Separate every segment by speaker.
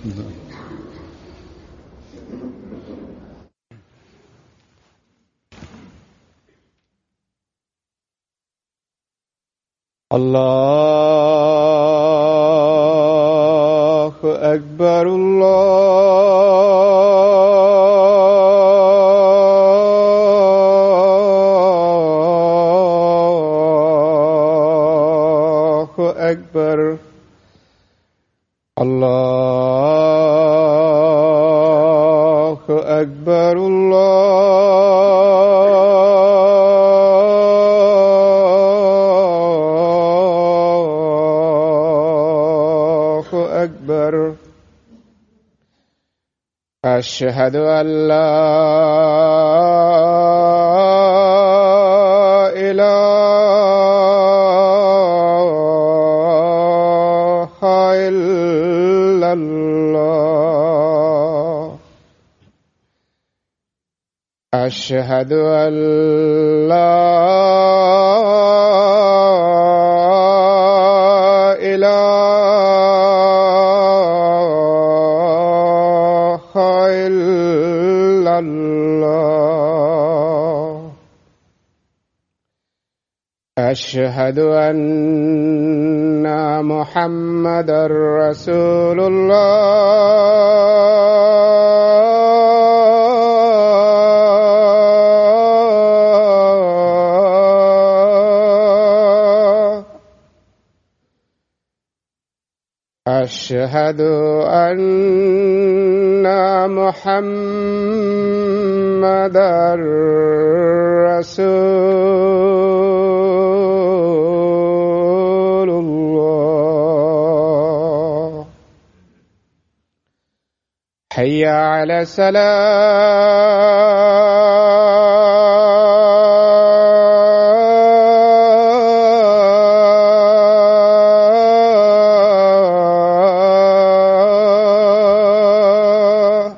Speaker 1: الله أكبر الله أكبر الله أكبر الله أكبر أشهد أن لا إله إلا الله أشهد أن لا إله إلا الله أشهد أن محمدا رسول الله أشهد أن محمدا رسول الله حي على السلام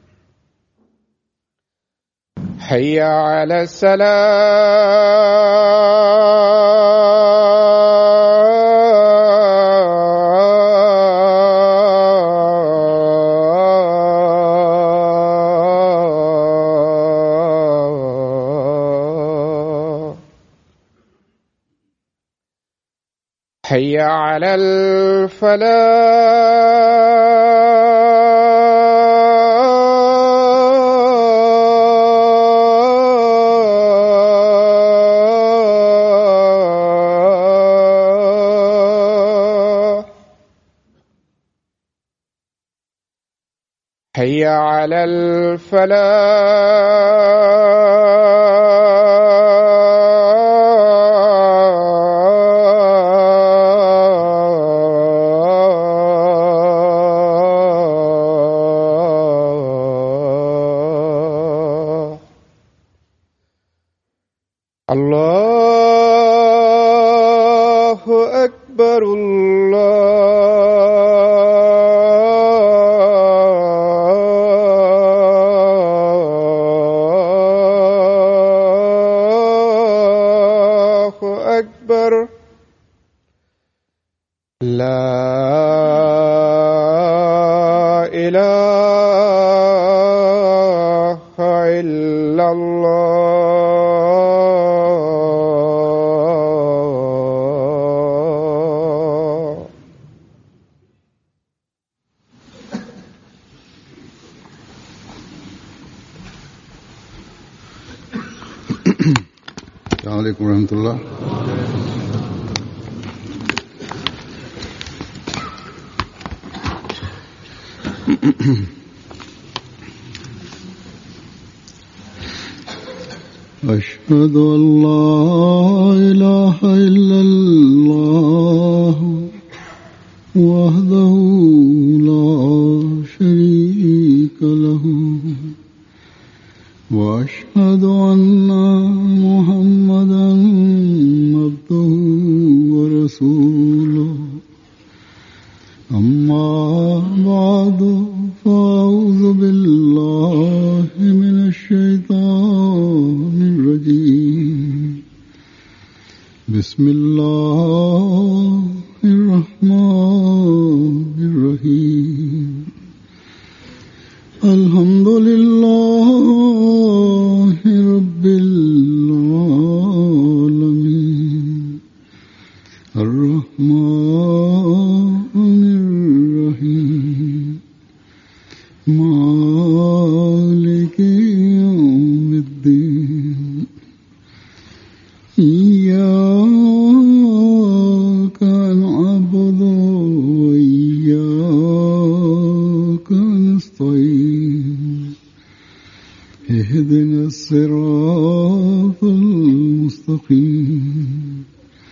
Speaker 1: حي على السلام حي على الفلاح حي على الفلاح الله أكبر الله أكبر لا إله إلا الله
Speaker 2: السلام عليكم ورحمة الله أشهد أن لا إله إلا الله وحده لا شريك له وأشهد أن محمدا عبده ورسوله أما بعد فأعوذ بالله من الشيطان الرجيم بسم الله الرحمن الرحيم الصراط المستقيم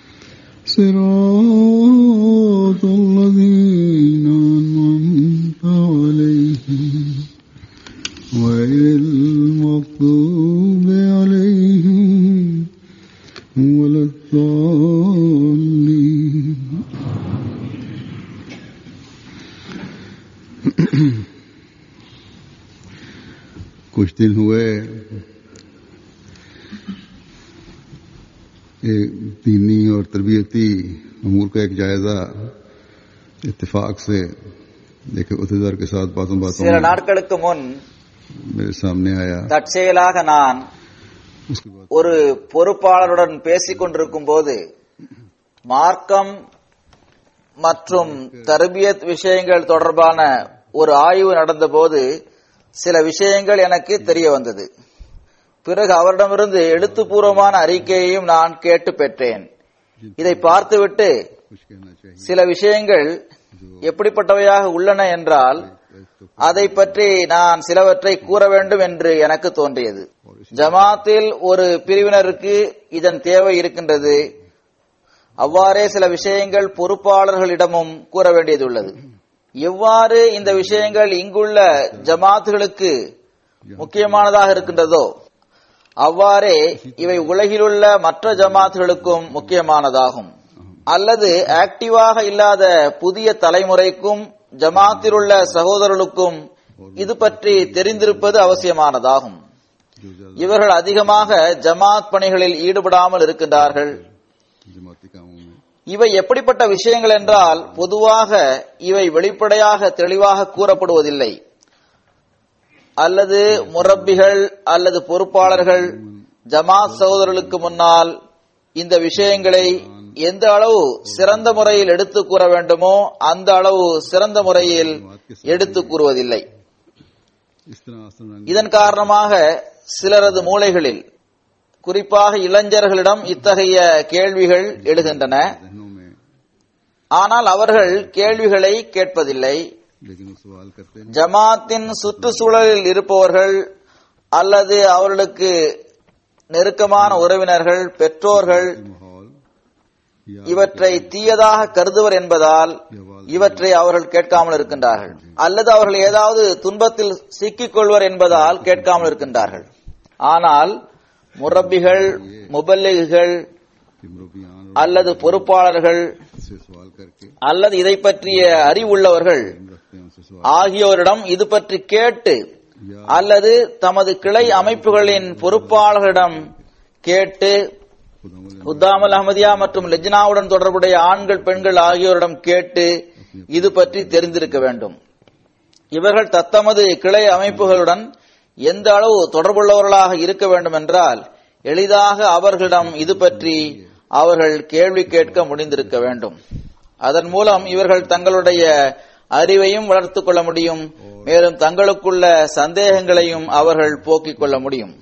Speaker 2: صراط الذين أنعمت عليهم غير المغضوب عليهم ولا الضالين कुछ दिन हुए एक दीनी और तरबियती अमूर का एक जायजा इत्तेफाक से एक उहदेदार के साथ बातों बातों
Speaker 3: சில
Speaker 2: में
Speaker 3: நாட்களுக்கு முன்
Speaker 2: मेरे सामने आया
Speaker 3: தற்செயலாக நான்
Speaker 2: उसके बाद
Speaker 3: ஒரு பொறுப்பாளருடன் பேசிக் கொண்டிருக்கும் போது மார்க்கம் மற்றும் தர்பியத் விஷயங்கள் தொடர்பான ஒரு ஆய்வு நடந்தபோது சில விஷயங்கள் எனக்கு தெரிய வந்தது பிறகு அவரிடமிருந்து எழுத்துப்பூர்வமான அறிக்கையையும் நான் கேட்டு பெற்றேன் இதை பார்த்துவிட்டு
Speaker 2: कुछ कहना चाहिए
Speaker 3: சில விஷயங்கள் எப்படிப்பட்டவையாக உள்ளன என்றால் அதை பற்றி நான் சிலவற்றை கூற வேண்டும் என்று எனக்கு தோன்றியது ஜமாத்தில் ஒரு பிரிவினருக்கு இதன் தேவை இருக்கின்றது அவ்வாறே சில விஷயங்கள் பொறுப்பாளர்களிடமும் கூற வேண்டியதுள்ளது எவ்வாறு இந்த விஷயங்கள் இங்குள்ள ஜமாத்துகளுக்கு முக்கியமானதாக இருக்கின்றதோ அவ்வாறே இவை உலகிலுள்ள மற்ற ஜமாத்துகளுக்கும் முக்கியமானதாகும் அல்லது ஆக்டிவாக இல்லாத புதிய தலைமுறைக்கும் ஜமாத்தில் உள்ள சகோதரர்களுக்கும் இது பற்றி தெரிந்திருப்பது அவசியமானதாகும்
Speaker 2: जो ज्यादा
Speaker 3: இவர்கள் அதிகமாக ஜமாத் பணிகளில் ஈடுபடாமல் இருக்கின்றார்கள்
Speaker 2: जमाती कामों में
Speaker 3: இவை எப்படிப்பட்ட விஷயங்கள் என்றால் பொதுவாக இவை வெளிப்படையாக தெளிவாக கூறப்படுவதில்லை அல்லது முரப்பிகள் அல்லது பொறுப்பாளர்கள் ஜமாத் சகோதரர்களுக்கு முன்னால் இந்த விஷயங்களை எந்த அளவு சிறந்த முறையில் எடுத்து கூற வேண்டுமோ அந்த அளவு சிறந்த முறையில் எடுத்து கூறுவதில்லை
Speaker 2: इस तरह आसन
Speaker 3: இதன் காரணமாக சிலரது மூளைகளில் குறிப்பாக இளைஞர்களிடம் இத்தகைய கேள்விகள் எழுகின்றன
Speaker 2: जहनों में
Speaker 3: ஆனால் அவர்கள் கேள்விகளை கேட்பதில்லை
Speaker 2: लेकिन वो सवाल करते हैं
Speaker 3: ஜமாத்தின் சுற்றுச்சூழலில் இருப்பவர்கள் அல்லது அவர்களுக்கு நெருக்கமான உறவினர்கள் பெற்றோர்கள்
Speaker 2: माहौल या
Speaker 3: இவற்றை தீயதாக கருதுவர் என்பதால் இவற்றை அவர்கள் கேட்காமல் இருக்கின்றார்கள் அல்லது அவர்கள் ஏதாவது துன்பத்தில் சிக்கிக் கொள்வர் என்பதால் கேட்காமல் இருக்கின்றார்கள் ஆனால் முரப்பிகள் முபல்லிகுகள்
Speaker 2: मुरबियान
Speaker 3: அல்லது பொறுப்பாளர்கள்
Speaker 2: से सवाल करके
Speaker 3: அல்லது இதை பற்றிய அறிவுள்ளவர்கள்
Speaker 2: रखते हैं उनसे सवाल
Speaker 3: ஆகியோரிடம் இது பற்றி கேட்டு அல்லது தமது கிளை அமைப்புகளின் பொறுப்பாளர்களிடம் கேட்டு
Speaker 2: खुदा
Speaker 3: உத்தாமல் அஹமதியா மற்றும் லெஜ்னாவுடன் தொடர்புடைய ஆண்கள் பெண்கள் ஆகியோரிடம் கேட்டு இது பற்றி தெரிந்திருக்க வேண்டும் இவர்கள் தத்தமது கிளை அமைப்புகளுடன் எந்த அளவு தொடர்புள்ளவர்களாக இருக்க வேண்டும் என்றால் எளிதாக அவர்களிடம் இது பற்றி அவர்கள் கேள்வி கேட்க முடிந்திருக்க வேண்டும் அதன் மூலம் இவர்கள் தங்களுடைய அறிவையும் வளர்த்துக் கொள்ள முடியும் மேலும் தங்களுக்குள்ள சந்தேகங்களையும் அவர்கள் போக்கிக் கொள்ள முடியும்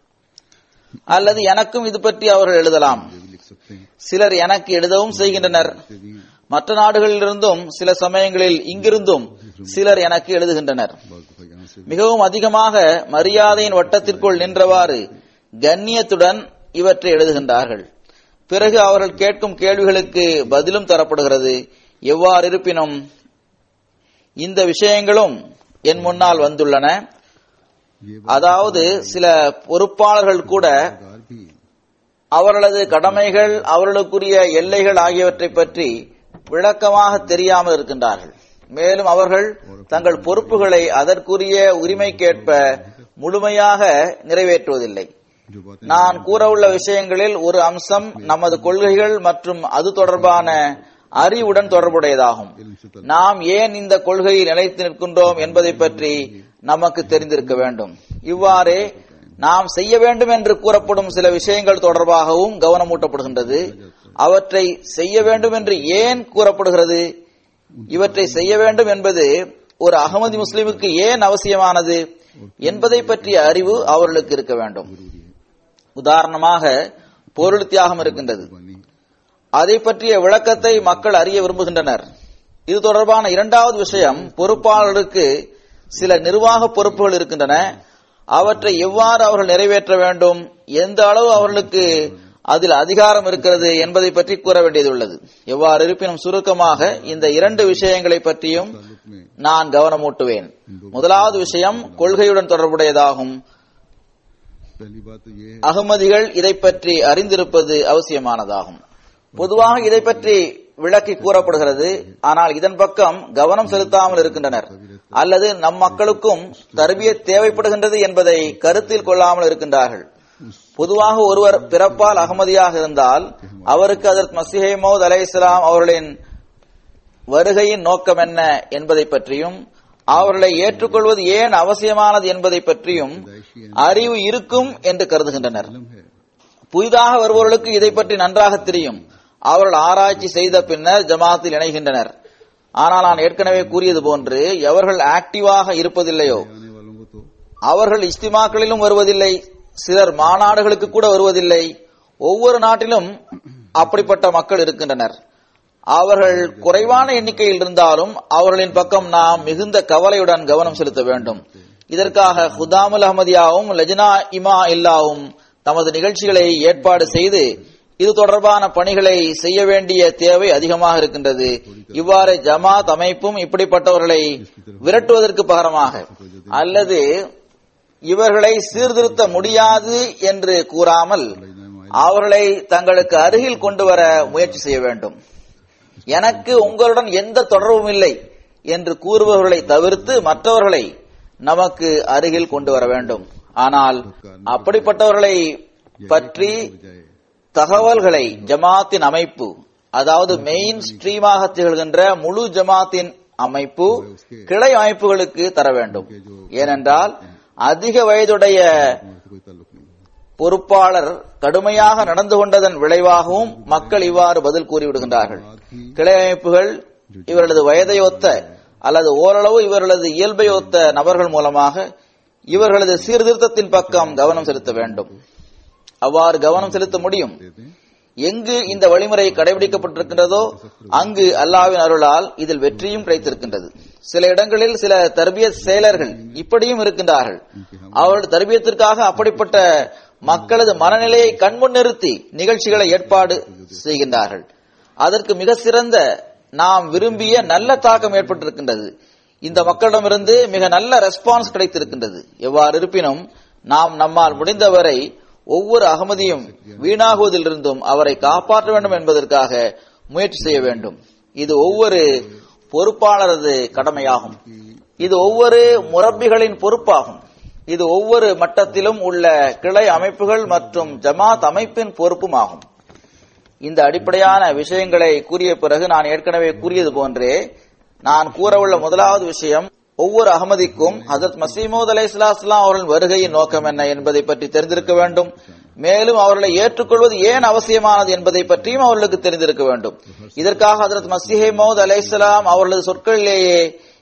Speaker 3: அல்லது எனக்கும் இது பற்றி அவர்கள் எழுதலாம்
Speaker 2: भी लिख सकते हैं
Speaker 3: சிலர் எனக்கு எழுதவும் செய்கின்றனர்
Speaker 2: से भी
Speaker 3: மற்ற நாடுகளிலிருந்தும் சில சமயங்களில் இங்கிருந்தும் சிலர் எனக்கு எழுதுகின்றனர்
Speaker 2: बाज दफा यहाँ से
Speaker 3: மிகவும் அதிகமாக மரியாதையின் வட்டத்திற்குள் நின்றவாறு கண்ணியத்துடன் இவற்றை எழுதுகின்றார்கள் பிறகு அவர்கள் கேட்கும் கேள்விகளுக்கு பதிலும் தரப்படுகிறது எவ்வாறு இருப்பினும் இந்த விஷயங்களும் என் முன்னால் வந்துள்ளன
Speaker 2: ये
Speaker 3: அதாவது சில பொறுப்பாளர்கள் கூட
Speaker 2: बाजार भी
Speaker 3: அவர்களது கடமைகள் அவர்களுக்குரிய எல்லைகள் ஆகியவற்றை பற்றி விளக்கமாக தெரியாமல் இருக்கின்றார்கள் மேலும் அவர்கள் தங்கள் பொறுப்புகளை அதற்குரிய உரிமைக்கேற்ப முழுமையாக நிறைவேற்றுவதில்லை
Speaker 2: जो बातें
Speaker 3: நான் கூறவுள்ள விஷயங்களில் ஒரு அம்சம் நமது கொள்கைகள் மற்றும் அது தொடர்பான அறிவுடன் தொடர்புடையதாகும்
Speaker 2: इल्म से तलब
Speaker 3: நாம் ஏன் இந்த கொள்கையில் நிலைத்து நிற்கின்றோம் என்பதை பற்றி நமக்கு தெரிந்திருக்க வேண்டும் இவ்வாறே நாம் செய்ய வேண்டும் என்று கூறப்படும் சில விஷயங்கள் தொடர்பாகவும் கவனமூட்டப்படுகின்றது அவற்றை செய்ய வேண்டும் என்று ஏன் கூறப்படுகிறது இவற்றை செய்ய வேண்டும் என்பது ஒரு அகமதி முஸ்லிமுக்கு ஏன் அவசியமானது என்பதை பற்றிய அறிவு அவர்களுக்கு இருக்க வேண்டும் உதாரணமாக பொருள் தியாகம் இருக்கின்றது
Speaker 2: बनी
Speaker 3: அதை பற்றிய விளக்கத்தை மக்கள் அறிய விரும்புகின்றனர் இது தொடர்பான இரண்டாவது விஷயம் பொறுப்பாளர்களுக்கு சில நிர்வாக பொறுப்புகள் இருக்கின்றன அவற்றை எவ்வாறு அவர்கள் நிறைவேற்ற வேண்டும் எந்த அளவு அவர்களுக்கு அதில் அதிகாரம் இருக்கிறது என்பதை பற்றி கூற வேண்டியதுள்ளது எவ்வாறு இருப்பினும் சுருக்கமாக இந்த இரண்டு விஷயங்களை பற்றியும்
Speaker 2: ताल्लुक में
Speaker 3: நான் கவனமூட்டுவேன் முதலாவது விஷயம் கொள்கையுடன் தொடர்புடையதாகும்
Speaker 2: पहली बात तो ये है
Speaker 3: அகமதிகள் இதை பற்றி அறிந்திருப்பது அவசியமானதாகும் பொதுவாக இதை பற்றி விளக்கி கூறப்படுகிறது ஆனால் இதன் பக்கம் கவனம் செலுத்தாமல் இருக்கின்றனர் அல்லது நம் மக்களுக்கும் தர்பியத் தேவைப்படுகின்றது என்பதை கருத்தில் கொள்ளாமல் இருக்கின்றார்கள் பொதுவாக ஒருவர் பிறப்பால் அகமதியாக இருந்தால் அவருக்கு அதற்கு மசிஹை மௌத் அலை இஸ்லாம் அவர்களின் வருகையின் நோக்கம் என்ன என்பதை பற்றியும் அவர்களை ஏற்றுக்கொள்வது ஏன் அவசியமானது என்பதை பற்றியும் அறிவு இருக்கும் என்று கருதுகின்றனர்
Speaker 2: इल्म है
Speaker 3: புதிதாக வருபவர்களுக்கு இதை பற்றி நன்றாக தெரியும் அவர்கள் ஆராய்ச்சி செய்த பின்னர் ஜமாத்தில் இணைகின்றனர் ஆனால் நான் ஏற்கனவே கூறியது போன்று எவர்கள் ஆக்டிவாக இருப்பதில்லையோ
Speaker 2: आने वालों को तो
Speaker 3: அவர்கள் இஸ்திமாக்களிலும் வருவதில்லை சிலர் மாநாடுகளுக்கு கூட வருவதில்லை ஒவ்வொரு நாட்டிலும் அப்படிப்பட்ட மக்கள் இருக்கின்றனர் அவர்கள் குறைவான எண்ணிக்கையில் இருந்தாலும் அவர்களின் பக்கம் நாம் மிகுந்த கவலையுடன் கவனம் செலுத்த வேண்டும் இதற்காக ஹுதாமுல் அஹமதியாவும் லஜ்னா இமா இல்லாவும் தமது நிகழ்ச்சிகளை ஏற்பாடு செய்து இது தொடர்பான பணிகளை செய்ய வேண்டிய தேவை அதிகமாக இருக்கின்றது இவ்வாறு ஜமாத் அமைப்பும் இப்படிப்பட்டவர்களை விரட்டுவதற்கு பகரமாக அல்லது இவர்களை சீர்திருத்த முடியாது என்று கூறாமல் அவர்களை தங்களுக்கு அருகில் கொண்டு வர முயற்சி செய்ய வேண்டும் எனக்கு உங்களுடன் எந்த தொடர்பும் இல்லை என்று கூறுபவர்களை தவிர்த்து மற்றவர்களை நமக்கு அருகில் கொண்டு வர வேண்டும் ஆனால் அப்படிப்பட்டவர்களை பற்றி
Speaker 2: बजाय
Speaker 3: தகவல்களை ஜமாத்தின் அமைப்பு அதாவது மெயின் ஸ்ட்ரீமாக திகழ்கின்ற முழு ஜமாத்தின் அமைப்பு கிளை அமைப்புகளுக்கு தர வேண்டும் ஏனென்றால் அதிக வயதுடைய
Speaker 2: उम्र से कोई ताल्लुक नहीं
Speaker 3: பொறுப்பாளர் கடுமையாக நடந்து கொண்டதன் விளைவாகவும் மக்கள் இவ்வாறு பதில் கூறிவிடுகின்றார்கள் கிளை அமைப்புகள் இவர்களது வயதை ஒத்த அல்லது ஓரளவு இவர்களது இயல்பை ஒத்த நபர்கள் மூலமாக இவர்களது சீர்திருத்தத்தின் பக்கம் கவனம் செலுத்த வேண்டும் அவ்வாறு கவனம் செலுத்த முடியும்
Speaker 2: देते हैं
Speaker 3: எங்கு இந்த வழிமுறை கடைபிடிக்கப்பட்டிருக்கின்றதோ அங்கு அல்லாவின் அருளால் இதில் வெற்றியும் கிடைத்திருக்கின்றது சில இடங்களில் சில தர்பியத் செயலர்கள் இப்படியும் இருக்கின்றார்கள் அவர்கள் தர்பியத்திற்காக அப்படிப்பட்ட மக்களது மனநிலையை கண்முன் நிறுத்தி நிகழ்ச்சிகளை ஏற்பாடு செய்கின்றார்கள் அதற்கு மிக சிறந்த நாம் விரும்பிய நல்ல தாக்கம் ஏற்பட்டிருக்கின்றது இந்த மக்களிடமிருந்து மிக நல்ல ரெஸ்பான்ஸ் கிடைத்திருக்கின்றது எவ்வாறு இருப்பினும் நாம் நம்மால் முடிந்தவரை ஒவ்வொரு அகமதியும் வீணாகுவதிலிருந்தும் அவரை காப்பாற்ற வேண்டும் என்பதற்காக முயற்சி செய்ய வேண்டும் இது ஒவ்வொரு பொறுப்பாளரது கடமையாகும் இது ஒவ்வொரு முரப்பிகளின் பொறுப்பாகும் இது ஒவ்வொரு மட்டத்திலும் உள்ள கிளை அமைப்புகள் மற்றும் ஜமாத் அமைப்பின் பொறுப்புமாகும் இந்த அடிப்படையான விஷயங்களை கூறிய பிறகு நான் ஏற்கனவே கூறியது போன்றே நான் கூறவுள்ள முதலாவது விஷயம் ஒவ்வொரு அகமதிக்கும் ஹசரத் மசீமூத் அலை இஸ்லாம் அவர்களின் வருகையின் நோக்கம் என்ன என்பதை பற்றி தெரிந்திருக்க வேண்டும் மேலும் அவர்களை ஏற்றுக்கொள்வது ஏன் அவசியமானது என்பதை பற்றியும் அவர்களுக்கு தெரிந்திருக்க வேண்டும் இதற்காக ஹசரத் மசீஹே மௌத் அலை அவர்களது சொற்களிலேயே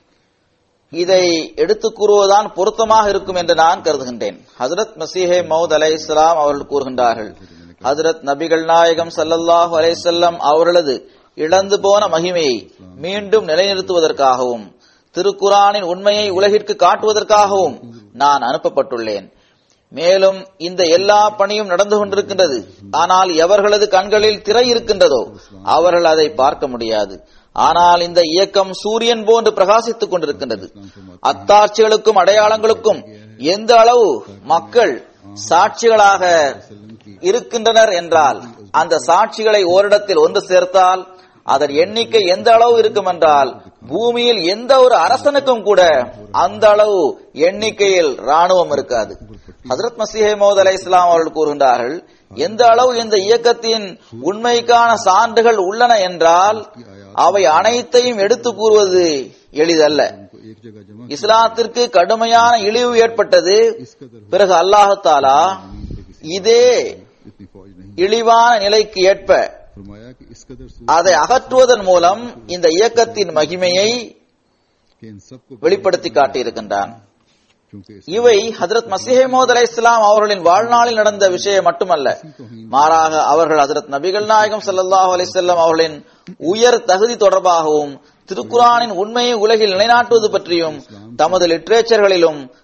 Speaker 3: இதை எடுத்து கூறுவதுதான் பொருத்தமாக இருக்கும் என்று நான் கருதுகின்றேன் ஹசரத் மசீஹே மௌத் அலை அவர்கள் கூறுகின்றார்கள் ஹசரத் நபிகள் நாயகம் ஸல்லல்லாஹு அலைஹி வஸல்லம் அவர்களது இழந்து போன மகிமையை மீண்டும் நிலைநிறுத்துவதற்காகவும் திருக்குரானின் உண்மையை உலகிற்கு காட்டுவதற்காகவும் நான் அனுப்பப்பட்டுள்ளேன் மேலும் இந்த எல்லா பணியும் நடந்து கொண்டிருக்கின்றது ஆனால் எவர்களது கண்களில் திரை இருக்கின்றதோ அவர்கள் அதை பார்க்க முடியாது ஆனால் இந்த இயக்கம் சூரியன் போன்று பிரகாசித்துக் கொண்டிருக்கின்றது அத்தாட்சிகளுக்கும் அடையாளங்களுக்கும் எந்த அளவு மக்கள் சாட்சிகளாக இருக்கின்றனர் என்றால் அந்த சாட்சிகளை ஓரிடத்தில் ஒன்று சேர்த்தால் அதன் எண்ணிக்கை எந்த அளவு இருக்கும் என்றால் பூமியில் எந்த ஒரு அரசனுக்கும் கூட அந்த அளவு எண்ணிக்கையில் ராணுவம் இருக்காது ஹசரத் மசீஹே மோத் அலை இஸ்லாம் அவர்கள் கூறுகின்றார்கள் எந்த அளவு இந்த இயக்கத்தின் உண்மைக்கான சான்றுகள் உள்ளன என்றால் அவை அனைத்தையும் எடுத்து கூறுவது எளிதல்ல
Speaker 2: उनको एक जगह जमा
Speaker 3: இஸ்லாத்திற்கு கடுமையான இழிவு ஏற்பட்டது பிறகு அல்லாஹு தாலா இதே
Speaker 2: इतनी फौज नहीं
Speaker 3: இழிவான நிலைக்கு ஏற்ப
Speaker 2: फरमाया कि इस कदर सूरज
Speaker 3: அதை அகற்றுவதன் மூலம் இந்த இயக்கத்தின் மகிமையை
Speaker 2: के इन सबको
Speaker 3: வெளிப்படுத்தி காட்டியிருக்கின்றான்
Speaker 2: क्योंकि इस
Speaker 3: இவை ஹதரத் மசிஹமோத் அலை இஸ்லாம் அவர்களின் வாழ்நாளில் நடந்த விஷயம் மட்டுமல்ல மாறாக அவர்கள் ஹதரத் நபிகள் நாயகம் ஸல்லல்லாஹு அலைஹி வஸல்லம் அவர்களின் உயர் தகுதி தொடர்பாகவும் திருக்குரானின் உண்மையை உலகில் நிலைநாட்டுவது பற்றியும் தமது லிட்ரேச்சர்களிலும்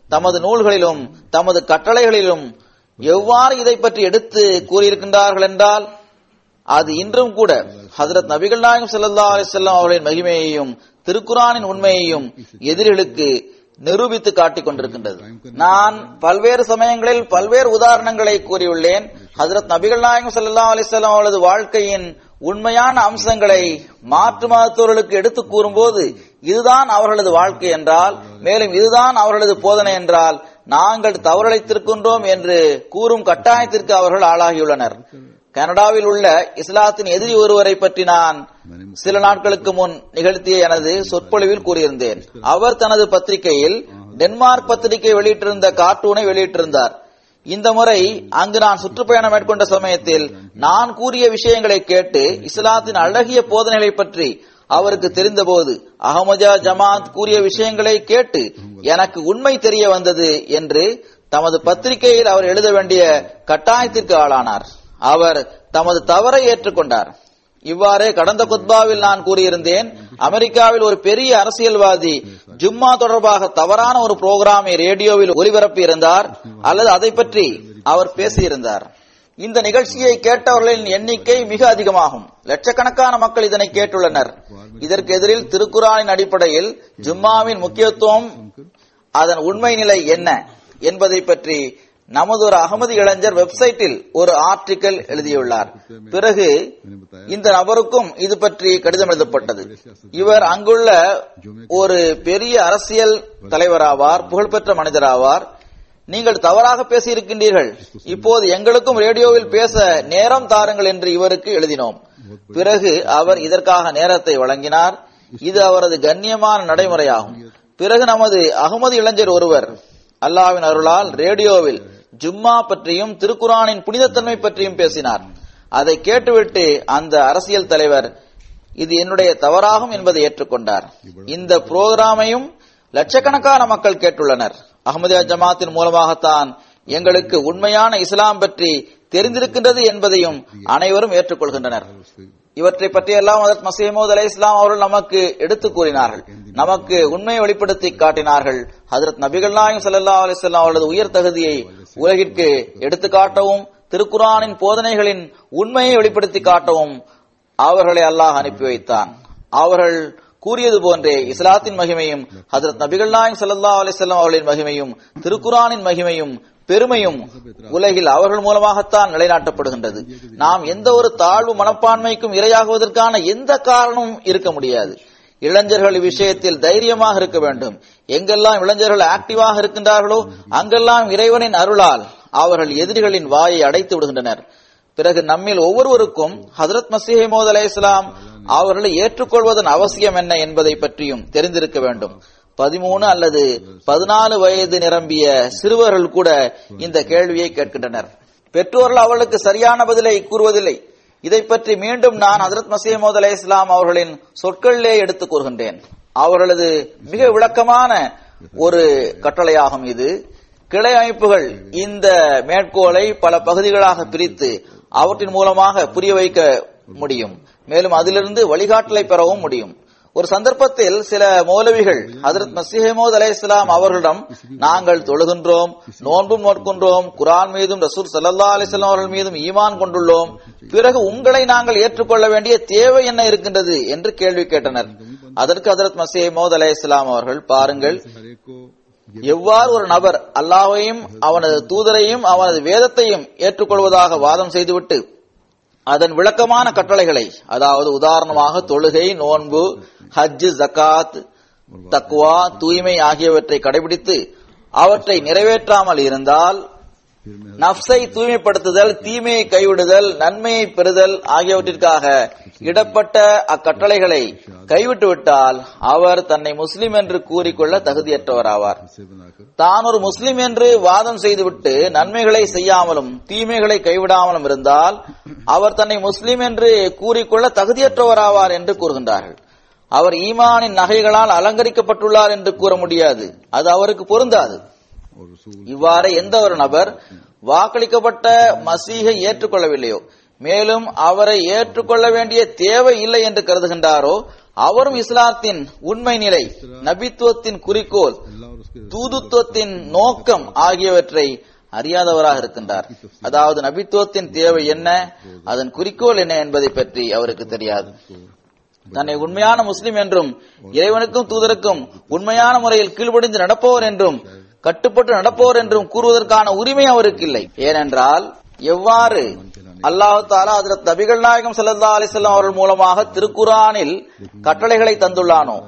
Speaker 3: தமது நூல்களிலும் தமது கட்டளைகளிலும் எவ்வாறு இதை பற்றி எடுத்து கூறியிருக்கின்றார்கள் என்றால் அது இன்றும் கூட ஹதரத் நபிகள் நாயகம் ஸல்லல்லாஹு அலைஹி வஸல்லம் அவர்களின் மகிமையையும் திருக்குரானின் உண்மையையும் எதிரிகளுக்கு நிரூபித்து காட்டிக் கொண்டிருக்கின்றது நான் பல்வேறு சமயங்களில் பல்வேறு உதாரணங்களை கூறியுள்ளேன் ஹஜரத் நபிகள் நாயகம் ஸல்லல்லாஹு அலைஹி வஸல்லம் அவர்களது வாழ்க்கையின் உண்மையான அம்சங்களை மாற்று மதத்தவர்களுக்கு எடுத்து கூறும்போது இதுதான் அவர்களது வாழ்க்கை என்றால் மேலும் இதுதான் அவர்களது போதனை என்றால் நாங்கள் தவறளித்திருக்கின்றோம் என்று கூறும் கட்டாயத்திற்கு அவர்கள் ஆளாகியுள்ளனர் கனடாவில் உள்ள இஸ்லாத்தின் எதிரி ஒருவரை பற்றி நான் சில நாட்களுக்கு முன் நிகழ்த்திய எனது சொற்பொழிவில் கூறியிருந்தேன் அவர் தனது பத்திரிகையில் டென்மார்க் பத்திரிகை வெளியிட்டிருந்த கார்ட்டூனை வெளியிட்டிருந்தார் இந்த முறை அங்கு நான் சுற்றுப்பயணம் மேற்கொண்ட சமயத்தில் நான் கூறிய விஷயங்களை கேட்டு இஸ்லாத்தின் அழகிய போதனைகளை பற்றி அவருக்கு தெரிந்தபோது அகமஜா ஜமாத் கூறிய விஷயங்களை கேட்டு எனக்கு உண்மை தெரிய வந்தது என்று தமது பத்திரிகையில் அவர் எழுத வேண்டிய கட்டாயத்திற்கு ஆளானார் அவர் தமது தவறை ஏற்றுக்கொண்டார் இவ்வாறே கடந்த குத்பாவில் நான் கூறியிருந்தேன் அமெரிக்காவில் ஒரு பெரிய அரசியல்வாதி ஜும்மா தொடர்பாக தவறான ஒரு புரோகிராமை ரேடியோவில் ஒலிபரப்பி இருந்தார் அல்லது அதை பற்றி அவர் பேசியிருந்தார் இந்த நிகழ்ச்சியை கேட்டவர்களின் எண்ணிக்கை மிக அதிகமாகும் லட்சக்கணக்கான மக்கள் இதனை கேட்டுள்ளனர் இதற்கு எதிரில் திருக்குறானின் அடிப்படையில் ஜும்மாவின் முக்கியத்துவம் அதன் உண்மை நிலை என்ன என்பதை பற்றி நமது ஒரு அகமது இளைஞர் வெப்சைட்டில் ஒரு ஆர்டிக்கல் எழுதியுள்ளார் பிறகு இந்த நபருக்கும் இது பற்றி கடிதம் எழுதப்பட்டது இவர் அங்குள்ள ஒரு பெரிய அரசியல் தலைவராவார் புகழ்பெற்ற மனிதராவார் நீங்கள் தவறாக பேசியிருக்கின்றீர்கள் இப்போது எங்களுக்கும் ரேடியோவில் பேச நேரம் தாருங்கள் என்று இவருக்கு எழுதினோம் பிறகு அவர் இதற்காக நேரத்தை வழங்கினார் இது அவரது கண்ணியமான நடைமுறையாகும் பிறகு நமது அகமது இளைஞர் ஒருவர் அல்லாவின் அருளால் ரேடியோவில் ஜும்மா பற்றியும் திருக்குரானின் புனிதத்தன்மை பற்றியும் பேசினார் அதை கேட்டுவிட்டு அந்த அரசியல் தலைவர் இது என்னுடைய தவறாகும் என்பதை ஏற்றுக்கொண்டார் இந்த புரோகிராமையும் லட்சக்கணக்கான மக்கள் கேட்டுள்ளனர் அகமதியா ஜமாத்தின் மூலமாகத்தான் எங்களுக்கு உண்மையான இஸ்லாம் பற்றி தெரிந்திருக்கின்றது என்பதையும் அனைவரும் ஏற்றுக்கொள்கின்றனர் இவற்றை பற்றியெல்லாம் அதற்கு மசீமோத் அலை இஸ்லாம் அவர்கள் நமக்கு எடுத்து கூறினார்கள் நமக்கு உண்மையை வெளிப்படுத்தி காட்டினார்கள் ஹதரத் நபிகள் நாயம் சல்லா அலிஸ்லாம் அவர்களது உயர் தகுதியை உலகிற்கு எடுத்து காட்டவும் திருக்குரானின் போதனைகளின் உண்மையை வெளிப்படுத்தி காட்டவும் அவர்களை அல்லாஹ் அனுப்பி வைத்தான் அவர்கள் கூறியது போன்றே இஸ்லாத்தின் மகிமையும் ஹதரத் நபிகள் நாயம் சல்லா அலிஸ்லாம் அவர்களின் மகிமையும் திருக்குரானின் மகிமையும் பெருமையும் உலகில் அவர்கள் மூலமாகத்தான் நிலைநாட்டப்படுகின்றது நாம் எந்த ஒரு தாழ்வு மனப்பான்மைக்கும் இரையாகுவதற்கான எந்த காரணமும் இருக்க முடியாது இளைஞர்கள் விஷயத்தில் தைரியமாக இருக்க வேண்டும் எங்கெல்லாம் இளைஞர்கள் ஆக்டிவாக இருக்கின்றார்களோ அங்கெல்லாம் இறைவனின் அருளால் அவர்கள் எதிரிகளின் வாயை அடைத்து விடுகின்றனர் பிறகு நம்மில் ஒவ்வொருவருக்கும் ஹதரத் மசீமோத் அலை இஸ்லாம் அவர்களை ஏற்றுக்கொள்வதன் அவசியம் என்ன என்பதை பற்றியும் தெரிந்திருக்க வேண்டும் பதிமூணு அல்லது பதினாலு வயது நிரம்பிய சிறுவர்கள் கூட இந்த கேள்வியை கேட்கின்றனர் பெற்றோர்கள் அவர்களுக்கு சரியான பதிலை கூறுவதில்லை இதை பற்றி மீண்டும் நான் ஹசரத் மசீமோத் அலை இஸ்லாம் அவர்களின் சொற்களிலே எடுத்துக் கூறுகின்றேன் அவர்களது மிக விளக்கமான ஒரு கட்டளையாகும் இது கிளை அமைப்புகள் இந்த மேற்கோளை பல பகுதிகளாக பிரித்து அவற்றின் மூலமாக புரிய வைக்க முடியும் மேலும் அதிலிருந்து வழிகாட்டலை பெறவும் முடியும் ஒரு சந்தர்ப்பத்தில் சில மௌலவிகள் ஹதரத் மசிஹமோத் அலை இஸ்லாம் அவர்களிடம் நாங்கள் தொழுகின்றோம் நோன்பும் நோட்கின்றோம் குரான் மீதும் ரசூல் சல்லா அலிஸ்லாம் அவர்கள் மீதும் ஈமான் கொண்டுள்ளோம் பிறகு உங்களை நாங்கள் ஏற்றுக்கொள்ள வேண்டிய தேவை என்ன இருக்கின்றது என்று கேள்வி கேட்டனர் அதற்கு ஹதரத் மசிஹமோத் அலை இஸ்லாம் அவர்கள் பாருங்கள் எவ்வாறு ஒரு நபர் அல்லாவையும் அவனது தூதரையும் அவனது வேதத்தையும் ஏற்றுக்கொள்வதாக வாதம் செய்துவிட்டு அதன் விளக்கமான கட்டளைகளை அதாவது உதாரணமாக தொழுகை நோன்பு ஹஜ் ஜக்காத் தக்வா தூய்மை ஆகியவற்றை கடைபிடித்து அவற்றை நிறைவேற்றாமல் இருந்தால் நப்சை தூய்மைப்படுத்துதல் தீமையை கைவிடுதல் நன்மையை பெறுதல் ஆகியவற்றிற்காக இடப்பட்ட அக்கட்டளைகளை கைவிட்டு விட்டால் அவர் தன்னை முஸ்லிம் என்று கூறிக்கொள்ள தகுதியற்றவராவார் தான் ஒரு முஸ்லிம் என்று வாதம் செய்துவிட்டு நன்மைகளை செய்யாமலும் தீமைகளை கைவிடாமலும் இருந்தால் அவர் தன்னை முஸ்லிம் என்று கூறிக்கொள்ள தகுதியற்றவராவார் என்று கூறுகின்றார்கள் அவர் ஈமானின் நகைகளால் அலங்கரிக்கப்பட்டுள்ளார் என்று கூற முடியாது அது அவருக்கு பொருந்தாது இவ்வாறு எந்த ஒரு நபர் வாக்களிக்கப்பட்ட மசீகை ஏற்றுக்கொள்ளவில்லையோ மேலும் அவரை ஏற்றுக்கொள்ள வேண்டிய தேவை இல்லை என்று கருதுகின்றாரோ அவரும் இஸ்லாத்தின் உண்மை நிலை நபித்துவத்தின் குறிக்கோள்
Speaker 2: अल्लाह और उसके
Speaker 3: தூதுத்துவத்தின் நோக்கம் ஆகியவற்றை அறியாதவராக இருக்கின்றார் அதாவது நபித்துவத்தின் தேவை என்ன அதன் குறிக்கோள் என்ன என்பதை பற்றி அவருக்கு தெரியாது தன்னை உண்மையான முஸ்லிம் என்றும் இறைவனுக்கும் தூதருக்கும் உண்மையான முறையில் கீழ்ப்படிந்து நடப்பவர் என்றும் கட்டுப்பட்டு நடப்பவர் என்றும் கூறுவதற்கான உரிமை அவருக்கு இல்லை ஏனென்றால் எவ்வாறு அல்லாஹு தாலா ஹஜ்ரத் நபிகள் நாயகம் ஸல்லல்லாஹு அலைஹி வஸல்லம் அவர்கள் மூலமாக திருக்குரானில் கட்டளைகளை தந்துள்ளானோ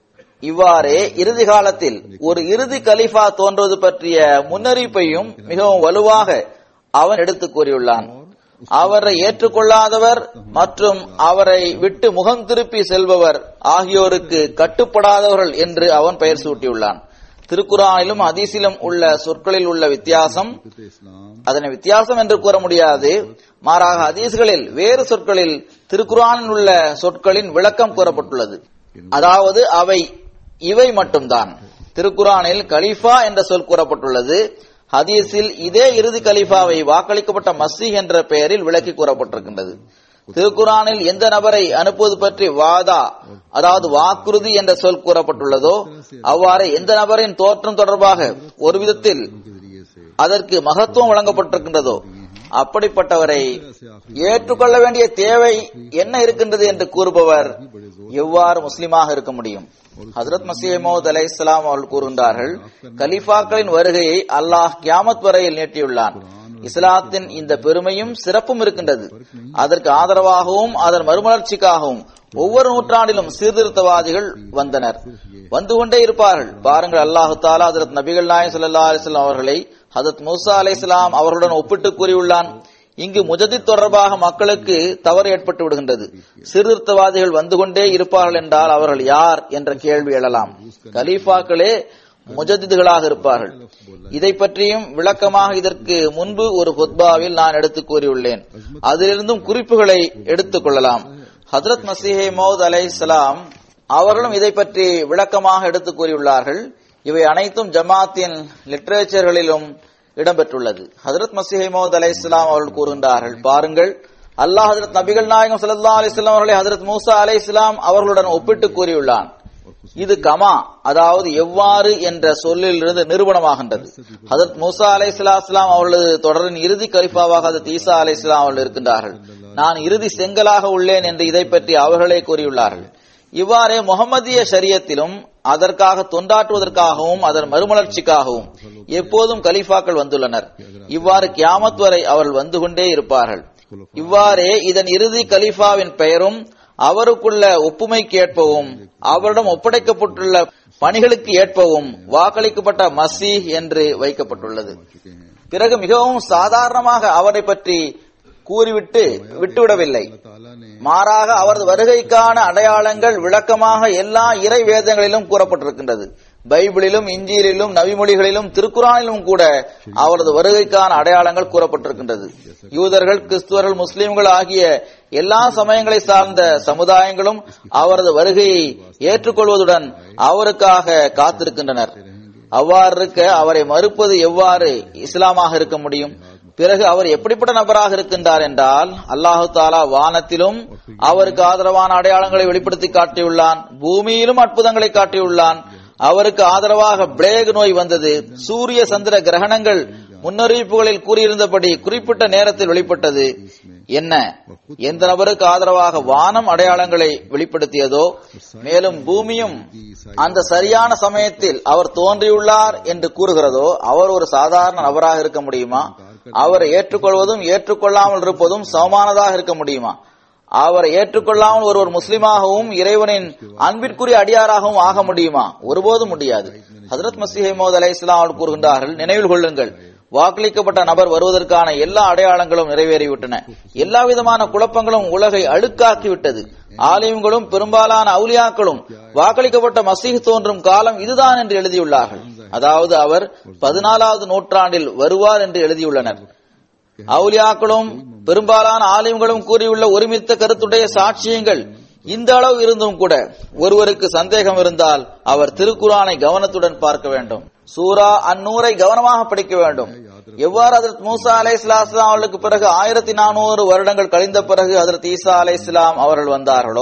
Speaker 3: இவ்வாறே இறுதி காலத்தில் ஒரு இறுதி கலிஃபா தோன்றுவது பற்றிய முன்னறிவிப்பையும் மிகவும் வலுவாக அவன் எடுத்துக் கூறியுள்ளான் அவரை ஏற்றுக்கொள்ளாதவர் மற்றும் அவரை விட்டு முகம் திருப்பி செல்பவர் ஆகியோருக்கு கட்டுப்படாதவர்கள் என்று அவன் பெயர் சூட்டியுள்ளான் திருக்குறானிலும் ஹதீஸிலும் உள்ள சொற்களில் உள்ள வித்தியாசம்
Speaker 2: इस्लाम
Speaker 3: அதனை வித்தியாசம் என்று கூற முடியாது மாறாக ஹதீஸ்களில் வேறு சொற்களில் திருக்குறானில் உள்ள சொற்களின் விளக்கம் கூறப்பட்டுள்ளது அதாவது அவை இவை மட்டும்தான் திருக்குறானில் கலீஃபா என்ற சொல் கூறப்பட்டுள்ளது ஹதீஸில் இதே இறுதி கலீஃபாவை வாக்களிக்கப்பட்ட மஸ்ஸி என்ற பெயரில் விளக்கி கூறப்பட்டிருக்கின்றது திருக்குறானில் எந்த நபரை அனுப்புவது பற்றி வாதா அதாவது வாக்குறுதி என்ற சொல் கூறப்பட்டுள்ளதோ அவ்வாறு எந்த நபரின் தோற்றம் தொடர்பாக ஒரு விதத்தில்
Speaker 2: के जरिए से
Speaker 3: அதற்கு மகத்துவம் வழங்கப்பட்டிருக்கின்றதோ அப்படிப்பட்டவரை ஏற்றுக்கொள்ள வேண்டிய தேவை என்ன இருக்கின்றது என்று கூறுபவர் எவ்வாறு முஸ்லிமாக இருக்க முடியும் ஹசரத் மசீமோத் அலை இஸ்லாம் அவர்கள் கூறுகின்றார்கள் கலீஃபாக்களின் வருகையை அல்லாஹ் கியாமத் வரையில் நீட்டியுள்ளான் இஸ்லாத்தின் இந்த பெருமையும் சிறப்பும் இருக்கின்றது அதற்கு ஆதரவாகவும் அதன் மறுமலர்ச்சிக்காகவும் ஒவ்வொரு நூற்றாண்டிலும் சீர்திருத்தவாதிகள் வந்தனர் வந்து கொண்டே இருப்பார்கள் பாருங்கள் அல்லாஹு தாலா ஹதரத் நபிகள் நாயம் ஸல்லல்லாஹு அலைஹி வஸல்லம் அவர்களை ஹதரத் மூசா அலைஹிஸ்ஸலாம் அவர்களுடன் ஒப்பிட்டு கூறியுள்ளான் இங்கு முஜதித் தொடர்பாக மக்களுக்கு தவறு ஏற்பட்டு விடுகின்றது சீர்திருத்தவாதிகள் வந்து கொண்டே இருப்பார்கள் என்றால் அவர்கள் யார் என்ற கேள்வி எழலாம் கலீஃபாக்களே முஜதிதுகளாக இருப்பார்கள் இதை பற்றியும் விளக்கமாக இதற்கு முன்பு ஒரு ஹுத்பாவில் நான் எடுத்துக் கூறியுள்ளேன் அதிலிருந்தும் குறிப்புகளை எடுத்துக் கொள்ளலாம் ஹதரத் மசீஹே மௌத் அலைஹிஸ்ஸலாம் அவர்களும் இதை பற்றி விளக்கமாக எடுத்துக் கூறியுள்ளார்கள் இவை அனைத்தும் ஜமாத்தின் லிட்டரேச்சர்களிலும் இடம்பெற்றுள்ளது ஹதரத் மசீஹ் மௌத் அலை இஸ்லாம் அவர்கள் கூறுகின்றார்கள் பாருங்கள் அல்லாஹ் ஹதரத் நபிகள் நாயகம் ஸல்லல்லாஹு அலைஹி வஸல்லம் அவர்களை ஹதரத் மூசா அலை இஸ்லாம் அவர்களுடன் ஒப்பிட்டு கூறியுள்ளான் இது கமா அதாவது எவ்வாறு என்ற சொல்லிலிருந்து நிரூபணமாகின்றது ஹதரத் மூசா அலை இஸ்லாம் அவர்களது தொடரின் இறுதி கலிஃபாவாக ஹதரத் ஈசா அலை இஸ்லாம் அவர்கள் இருக்கின்றார்கள் நான் இறுதி செங்கலாக உள்ளேன் என்று இதை பற்றி அவர்களே கூறியுள்ளார்கள் இவ்வாறே முகமதிய ஷரியத்திலும் அதற்காக தொண்டாற்றுவதற்காகவும் அதன் மறுமலர்ச்சிக்காகவும் எப்போதும் கலீஃபாக்கள் வந்துள்ளனர் இவ்வாறு கியாமத் வரை அவர்கள் வந்து கொண்டே இருப்பார்கள் இவ்வாறே இதன் இறுதி கலீஃபாவின் பெயரும் அவருக்குள்ள ஒப்புமைக்கு ஏற்பவும் அவரிடம் ஒப்படைக்கப்பட்டுள்ள பணிகளுக்கு ஏற்பவும் வாக்களிக்கப்பட்ட மசீஹ் என்று வைக்கப்பட்டுள்ளது பிறகு மிகவும் சாதாரணமாக அவரை பற்றி கூறிவிட்டு விட்டுவிடவில்லை
Speaker 2: ताला ने
Speaker 3: மாறாக அவரது வருகைக்கான அடையாளங்கள் விளக்கமாக எல்லா இறை வேதங்களிலும் கூறப்பட்டிருக்கின்றது பைபிளிலும் இஞ்சியிலும் நவிமொழிகளிலும் திருக்குறானிலும் கூட அவரது வருகைக்கான அடையாளங்கள் கூறப்பட்டிருக்கின்றது யூதர்கள் கிறிஸ்துவர்கள் முஸ்லிம்கள் ஆகிய எல்லா சமயங்களை சார்ந்த சமுதாயங்களும் அவரது வருகையை ஏற்றுக்கொள்வதுடன் அவருக்காக காத்திருக்கின்றனர் அவ்வாறு இருக்க அவரை மறுப்பது எவ்வாறு இஸ்லாமாக இருக்க முடியும் பிறகு அவர் எப்படிப்பட்ட நபராக இருக்கின்றார் என்றால் அல்லாஹு தாலா வானத்திலும் அவருக்கு ஆதரவான அடையாளங்களை வெளிப்படுத்தி காட்டியுள்ளான் பூமியிலும் அற்புதங்களை காட்டியுள்ளான் அவருக்கு ஆதரவாக பிளேக் நோய் வந்தது சூரிய சந்திர கிரகணங்கள் முன்னறிவிப்புகளில் கூறியிருந்தபடி குறிப்பிட்ட நேரத்தில் வெளிப்பட்டது என்ன எந்த நபருக்கு ஆதரவாக வானம் அடையாளங்களை வெளிப்படுத்தியதோ மேலும் பூமியும் அந்த சரியான சமயத்தில் அவர் தோன்றியுள்ளார் என்று கூறுகிறதோ அவர் ஒரு சாதாரண நபராக இருக்க முடியுமா அவரை ஏற்றுக்கொள்வதும் ஏற்றுக்கொள்ளாமல் இருப்பதும் சமமானதாக இருக்க முடியுமா அவரை ஏற்றுக்கொள்ளாமல் ஒருவர் முஸ்லிமாகவும் இறைவனின் அன்பிற்குரிய அடியாராகவும் ஆக முடியுமா ஒருபோதும் முடியாது ஹசரத் மசீஹ் மோத் அலை இஸ்லாம் கூறுகின்றார்கள் நினைவில் கொள்ளுங்கள் வாக்களிக்கப்பட்ட நபர் வருவதற்கான எல்லா அடையாளங்களும் நிறைவேறிவிட்டன எல்லா விதமான குழப்பங்களும் உலகை அழுக்காக்கிவிட்டது ஆலயங்களும் பெரும்பாலான அவுலியாக்களும் வாக்களிக்கப்பட்ட மசீஹ் தோன்றும் காலம் இதுதான் என்று எழுதியுள்ளார்கள் அதாவது அவர் பதினாலாவது நூற்றாண்டில் வருவார் என்று எழுதியுள்ளனர் அவுலியாக்களும் பெரும்பாலான ஆலயங்களும் கூறியுள்ள ஒருமித்த கருத்துடைய சாட்சியங்கள் இந்த அளவு இருந்தும் கூட ஒருவருக்கு சந்தேகம் இருந்தால் அவர் திருக்குரானை கவனத்துடன் பார்க்க வேண்டும் சூரா அந்நூரை கவனமாக படிக்க வேண்டும் எவ்வாறு ஹதரத் மூசா அலை இஸ்லாம் அவர்களுக்கு பிறகு ஆயிரத்தி நானூறு வருடங்கள் கழிந்த பிறகு ஹதரத் ஈசா அலை இஸ்லாம் அவர்கள் வந்தார்களோ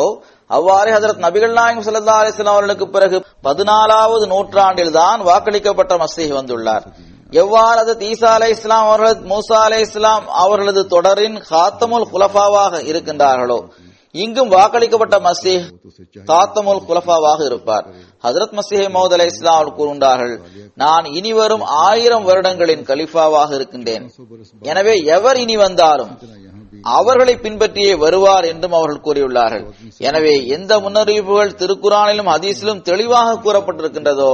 Speaker 3: அவ்வாறே ஹஜரத் நபிகள் நாயகம் ஸல்லல்லாஹு அலைஹி வஸல்லம் அவர்களுக்கு பிறகு பதினாலாவது நூற்றாண்டில் தான் வாக்களிக்கப்பட்ட மசீஹ் வந்துள்ளார் எவ்வாறு ஹஜரத் ஈசா அலை இஸ்லாம் அவர்கள் மூசா அலை இஸ்லாம் அவர்களது தொடரின் ஹாத்தமுல் குலஃபாவாக இருக்கின்றார்களோ இங்கும் வாக்களிக்கப்பட்ட மசீஹ் காத்தமுல் குலஃபாவாக இருப்பார் ஹஜரத் மசீஹ் மௌத் அலை இஸ்லாம் அவர்கள் கூறுகின்றார்கள் நான் இனிவரும் ஆயிரம் வருடங்களின் கலிஃபாவாக இருக்கின்றேன் எனவே எவர் இனி வந்தாலும் அவர்களை பின்பற்றியே வருவார் என்றும் அவர்கள் கூறியுள்ளார்கள் எனவே எந்த முன்னறிவிப்புகள் திருக்குறானிலும் ஹதீஸிலும் தெளிவாக கூறப்பட்டிருக்கின்றதோ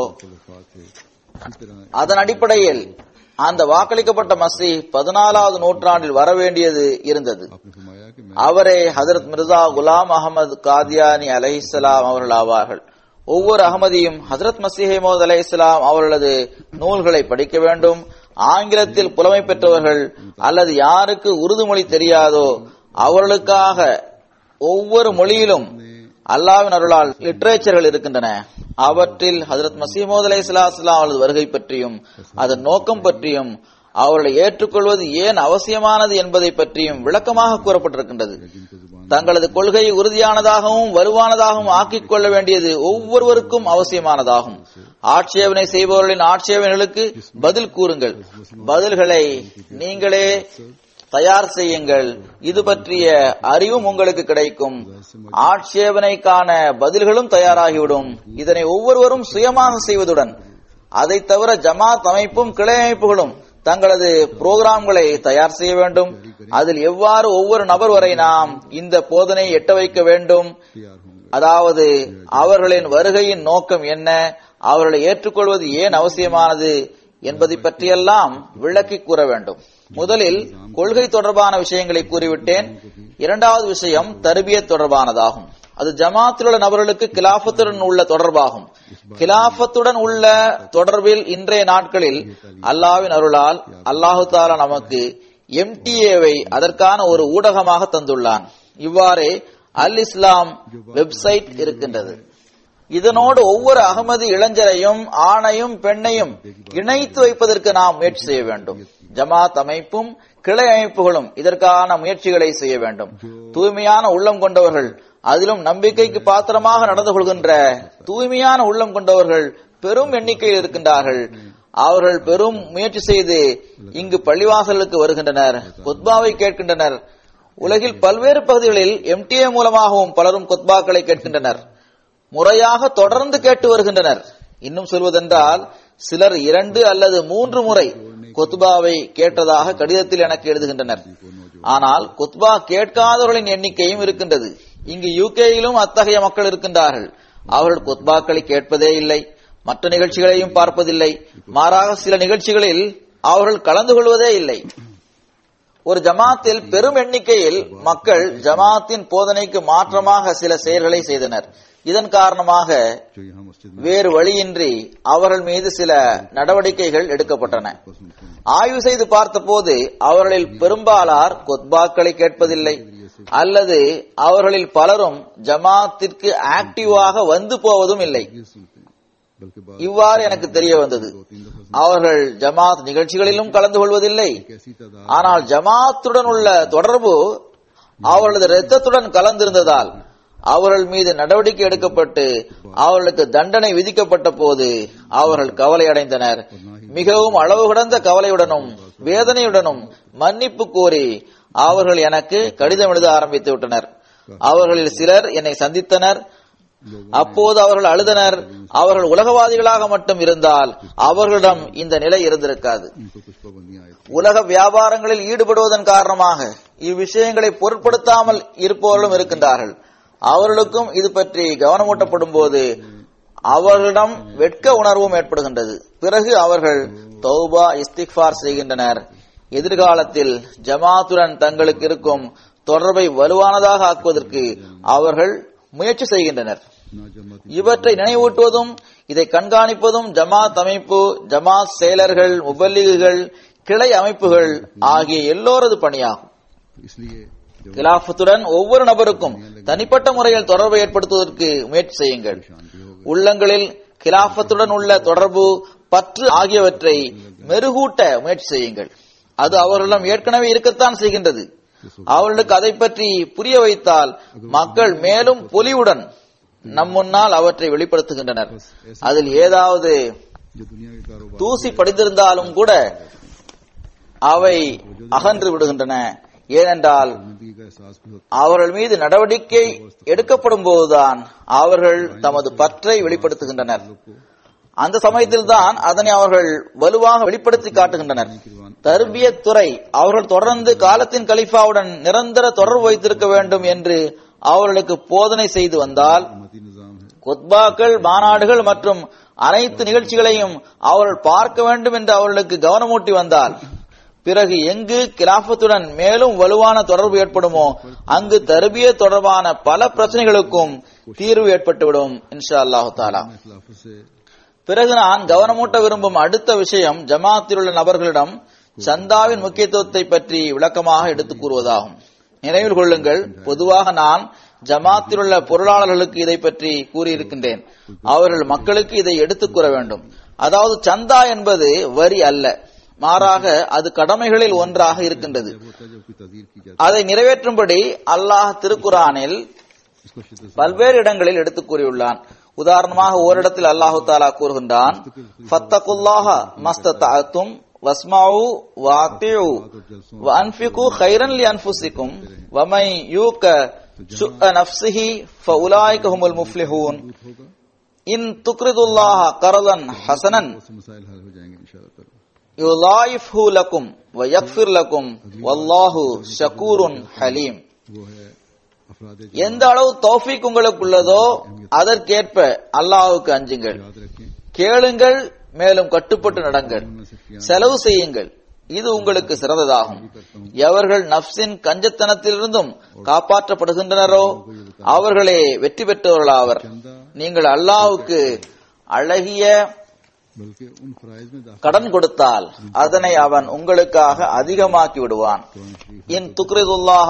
Speaker 3: அதன் அடிப்படையில் அந்த வாக்களிக்கப்பட்ட மசி பதினாலாவது நூற்றாண்டில் வர வேண்டியது இருந்தது
Speaker 2: आपने फरमाया कि मैं
Speaker 3: அவரே ஹஜரத் மிர்சா குலாம் அகமது காதியானி அலைஹிஸ்ஸலாம் அவர்கள் ஆவார்கள் ஒவ்வொரு அகமதியும் ஹஜரத் மசீஹ் மோத் அலைஹிஸ்ஸலாம் அவர்களது நூல்களை படிக்க வேண்டும் ஆங்கிலத்தில் புலமை பெற்றவர்கள் அல்லது யாருக்கு உருது மொழி தெரியாதோ அவர்களுக்காக ஒவ்வொரு மொழியிலும் அல்லாவின் அருளால் லிட்ரேச்சர்கள் இருக்கின்றன அவற்றில் ஹஜரத் மசீமோத் அலை சலாஹ்லாம் அவரது வருகை பற்றியும் அதன் நோக்கம் பற்றியும் அவர்களை ஏற்றுக்கொள்வது ஏன் அவசியமானது என்பதை பற்றியும் விளக்கமாக கூறப்பட்டிருக்கின்றது தங்களது கொள்கையை உறுதியானதாகவும் வலுவானதாகவும் ஆக்கிக் கொள்ள வேண்டியது ஒவ்வொருவருக்கும் அவசியமானதாகும் ஆட்சேபனை செய்பவர்களின் ஆட்சேபனைகளுக்கு பதில் கூறுங்கள் பதில்களை நீங்களே தயார் செய்யுங்கள் இது பற்றிய அறிவும் உங்களுக்கு கிடைக்கும் ஆட்சேபனைக்கான பதில்களும் தயாராகிவிடும் இதனை ஒவ்வொருவரும் சுயமாக செய்வதுடன் அதை தவிர ஜமாத் அமைப்பும் கிளை அமைப்புகளும் தங்களது புரோகிராம்களை தயார் செய்ய வேண்டும் அதில் எவ்வாறு ஒவ்வொரு நபர் வரை நாம் இந்த போதனையை எட்ட வைக்க வேண்டும்
Speaker 2: तैयार होंगे
Speaker 3: அதாவது அவர்களின் வருகையின் நோக்கம் என்ன அவர்களை ஏற்றுக்கொள்வது ஏன் அவசியமானது என்பதை பற்றியெல்லாம் விளக்கி கூற வேண்டும் முதலில் கொள்கை தொடர்பான விஷயங்களை கூறிவிட்டேன் இரண்டாவது விஷயம் தர்பியத் தொடர்பானதாகும் அது ஜமாத்தில் உள்ள நபர்களுக்கு கிலாஃபத்துடன் உள்ள தொடர்பாகும் கிலாஃபத்துடன் உள்ள தொடர்பில் இன்றைய நாட்களில் அல்லாவின் அருளால் அல்லாஹு தாலா நமக்கு எம்டிஏவை அதற்கான ஒரு ஊடகமாக தந்துள்ளான் இவ்வாறே அல் இஸ்லாம் வெப்சைட் இருக்கின்றது இதனோடு ஒவ்வொரு அகமது இளைஞரையும் ஆணையும் பெண்ணையும் இணைத்து வைப்பதற்கு நாம் முயற்சி செய்ய வேண்டும் ஜமாத் அமைப்பும் கிளை அமைப்புகளும் இதற்கான முயற்சிகளை செய்ய வேண்டும் தூய்மையான உள்ளம் கொண்டவர்கள் அதிலும் நம்பிக்கைக்கு பாத்திரமாக நடந்து கொள்கின்ற தூய்மையான உள்ளம் கொண்டவர்கள் பெரும் எண்ணிக்கையில் இருக்கின்றார்கள் அவர்கள் பெரும் முயற்சி செய்து இங்கு பள்ளிவாசலுக்கு வருகின்றனர் குத்பாவை கேட்கின்றனர் உலகில் பல்வேறு பகுதிகளில் எம்டிஏ மூலமாகவும் பலரும் குத்பாக்களை கேட்கின்றனர் முறையாக தொடர்ந்து கேட்டு வருகின்றனர் இன்னும் சொல்வதென்றால் சிலர் இரண்டு அல்லது மூன்று முறை கொத்பாவை கேட்டதாக கடிதத்தில் எனக்கு எழுதுகின்றனர் ஆனால் கொத்பா கேட்காதவர்களின் எண்ணிக்கையும் இருக்கின்றது இங்கு யூகேயிலும் அத்தகைய மக்கள் இருக்கின்றார்கள் அவர்கள் கொத்பாக்களை கேட்பதே இல்லை மற்ற நிகழ்ச்சிகளையும் பார்ப்பதில்லை மாறாக சில நிகழ்ச்சிகளில் அவர்கள் கலந்து கொள்வதே இல்லை ஒரு ஜமாத்தில் பெரும் எண்ணிக்கையில் மக்கள் ஜமாத்தின் போதனைக்கு மாற்றமாக சில செயல்களை செய்தனர் இதன் காரணமாக
Speaker 2: जो यहाँ मस्जिद में
Speaker 3: வேறு வழியின்றி அவர்கள் மீது சில நடவடிக்கைகள் எடுக்கப்பட்டன
Speaker 2: सुनते हैं
Speaker 3: ஆய்வு செய்து பார்த்தபோது அவர்களில் பெரும்பாலார் கொத்பாக்களை கேட்பதில்லை அல்லது அவர்களில் பலரும் ஜமாத்திற்கு ஆக்டிவாக வந்து போவதும் இல்லை
Speaker 2: ये सुनते हैं बल्कि बात
Speaker 3: இவ்வாறு எனக்கு தெரிய வந்தது
Speaker 2: दो तीन दफा
Speaker 3: அவர்கள் ஜமாத் நிகழ்ச்சிகளிலும் கலந்து கொள்வதில்லை
Speaker 2: एक ऐसी तादाद
Speaker 3: ஆனால் ஜமாத்துடன் உள்ள தொடர்பு அவர்களது இரத்தத்துடன் கலந்திருந்ததால் அவர்கள் மீது நடவடிக்கை எடுக்கப்பட்டு அவர்களுக்கு தண்டனை விதிக்கப்பட்ட போது அவர்கள் கவலை அடைந்தனர் மிகவும் அளவு கடந்த கவலையுடனும் வேதனையுடனும் மன்னிப்பு கோரி அவர்கள் எனக்கு கடிதம் எழுத ஆரம்பித்து விட்டனர் அவர்களில் சிலர் என்னை சந்தித்தனர் அப்போது அவர்கள் அழுதனர் அவர்கள் உலகவாதிகளாக மட்டும் இருந்தால் அவர்களிடம் இந்த நிலை இருந்திருக்காது
Speaker 2: इनको कुछ पाबंदियां आयत
Speaker 3: உலக வியாபாரங்களில் ஈடுபடுவதன் காரணமாக இவ்விஷயங்களை பொருட்படுத்தாமல் இருப்பவர்களும் இருக்கின்றார்கள் அவர்களுக்கும் இது பற்றி கவனமூட்டப்படும் போது அவர்களிடம் வெட்க உணர்வும் ஏற்படுகின்றது பிறகு அவர்கள் தௌபா இஸ்திக்பார் செய்கின்றனர் எதிர்காலத்தில் ஜமாத்துடன் தங்களுக்கு இருக்கும் தொடர்பை வலுவானதாக ஆக்குவதற்கு அவர்கள் முயற்சி செய்கின்றனர்
Speaker 2: ना जमाती
Speaker 3: இவற்றை நினைவூட்டுவதும் இதை கண்காணிப்பதும் ஜமாத் அமைப்பு ஜமாத் செயலர்கள் முபல்லிகுகள் கிளை அமைப்புகள் ஆகிய எல்லோரது பணியாகும்
Speaker 2: इसलिए जो
Speaker 3: கிலாஃபத்துடன் ஒவ்வொரு நபருக்கும் தனிப்பட்ட முறையில் தொடர்பை ஏற்படுத்துவதற்கு முயற்சி செய்யுங்கள்
Speaker 2: शांति होगी
Speaker 3: உள்ளங்களில் கிலாஃபத்துடன் உள்ள தொடர்பு பற்று ஆகியவற்றை மெருகூட்ட முயற்சி செய்யுங்கள் அது அவர்களிடம் ஏற்கனவே இருக்கத்தான் செய்கின்றது அவர்களுக்கு அதை பற்றி புரிய வைத்தால் மக்கள் மேலும் பொலிவுடன் நம் முன்னால் அவற்றை வெளிப்படுத்துகின்றனர் அதில் ஏதாவது
Speaker 2: जो दुनिया के कारोबार
Speaker 3: தூசி படிந்திருந்தாலும் கூட அவை அகன்று விடுகின்றன ஏனென்றால்
Speaker 2: जिंदगी का एहसास भी होता
Speaker 3: அவர்கள் மீது நடவடிக்கை எடுக்கப்படும் போதுதான் அவர்கள் தமது பற்றை வெளிப்படுத்துகின்றனர் அந்த சமயத்தில்தான் அதனை அவர்கள் வலுவாக வெளிப்படுத்தி காட்டுகின்றனர் தர்பியத் துறை அவர்கள் தொடர்ந்து காலத்தின் கலிஃபாவுடன் நிரந்தர தொடர்பு வைத்திருக்க வேண்டும் என்று அவர்களுக்கு போதனை செய்து வந்தால்
Speaker 2: है मती निजाम है
Speaker 3: குத்பாக்கள் மாநாடுகள் மற்றும் அனைத்து நிகழ்ச்சிகளையும் அவர்கள் பார்க்க வேண்டும் என்று அவர்களுக்கு கவனமூட்டி வந்தால் பிறகு எங்கு கிலாபத்துடன் மேலும் வலுவான தொடர்பு ஏற்படுமோ அங்கு தர்பிய தொடர்பான பல பிரச்சனைகளுக்கும் தீர்வு ஏற்பட்டுவிடும் இன்ஷா அல்லாஹு தாலா
Speaker 2: मैं खिलाफत से
Speaker 3: பிறகு நான் கவனமூட்ட விரும்பும் அடுத்த விஷயம் ஜமாத்தில் உள்ள நபர்களிடம் சந்தாவின் முக்கியத்துவத்தை பற்றி விளக்கமாக எடுத்துக் கூறுவதாகும் நினைவில் கொள்ளுங்கள் பொதுவாக நான் ஜமாத்தில் உள்ள பொருளாளர்களுக்கு இதை பற்றி கூறியிருக்கின்றேன் அவர்கள் மக்களுக்கு இதை எடுத்துக் கூற வேண்டும் அதாவது சந்தா என்பது வரி அல்ல மாறாக அது கடமைகளில் ஒன்றாக இருக்கின்றது
Speaker 2: जब होता है जब कोई तदीर की जाती
Speaker 3: அதை நிறைவேற்றும்படி அல்லாஹ் திருக்குரானில்
Speaker 2: है इसको शिद्दत से
Speaker 3: பல்வேறு இடங்களில் எடுத்துக் கூறியுள்ளான் உதாரணமாக ஓரிடத்தில் அல்லாஹு தாலா கூறுகின்றான் ஃபத்தகுல்லாஹ மஸ்ததஅத்தும் வஸ்மஉ வஅத்திஉ வஅன்ஃபிகு கைரன் லிஅன்ஃபுசிக்கும் வமை யூக சுஅ நஃப்ஸிஹி ஃபஉலாயிக ஹுமுல் முஃப்லிஹூன்
Speaker 2: होगा
Speaker 3: இன் துக்ரிதுல்லாஹ கரதன் ஹசனன்
Speaker 2: उससे मसाइल हल हो जाएंगे इंशाअल्लाह
Speaker 3: யுலாயிஃபு லக்கும் வயக்ஃபிர் லக்கும் வல்லாஹு ஷக்கூருன் ஹலீம்
Speaker 2: वो है अफराद
Speaker 3: எந்த அளவு தௌஃபீக் உங்களுக்கு உள்ளதோ அதற்கேற்ப அல்லாஹ்வுக்கு அஞ்சுங்கள்
Speaker 2: याद रखें
Speaker 3: கேளுங்கள் மேலும் கட்டுப்பட்டு நடங்கள்
Speaker 2: उनमें से किया
Speaker 3: செலவு செய்யுங்கள் இது உங்களுக்கு சிறந்ததாகும் எவர்கள் நப்சின் கஞ்சத்தனத்திலிருந்தும் காப்பாற்றப்படுகின்றனரோ அவர்களே வெற்றி பெற்றவர்களாவர் நீங்கள் அல்லாஹ்வுக்கு அழகிய
Speaker 2: बल्कि उन फराइज में दाखिल
Speaker 3: கடன் கொடுத்தால் அதனை அவன் உங்களுக்காக அதிகமாக்கி விடுவான்
Speaker 2: कुरान शरीफ
Speaker 3: இன் துக்ரிதுல்லாஹ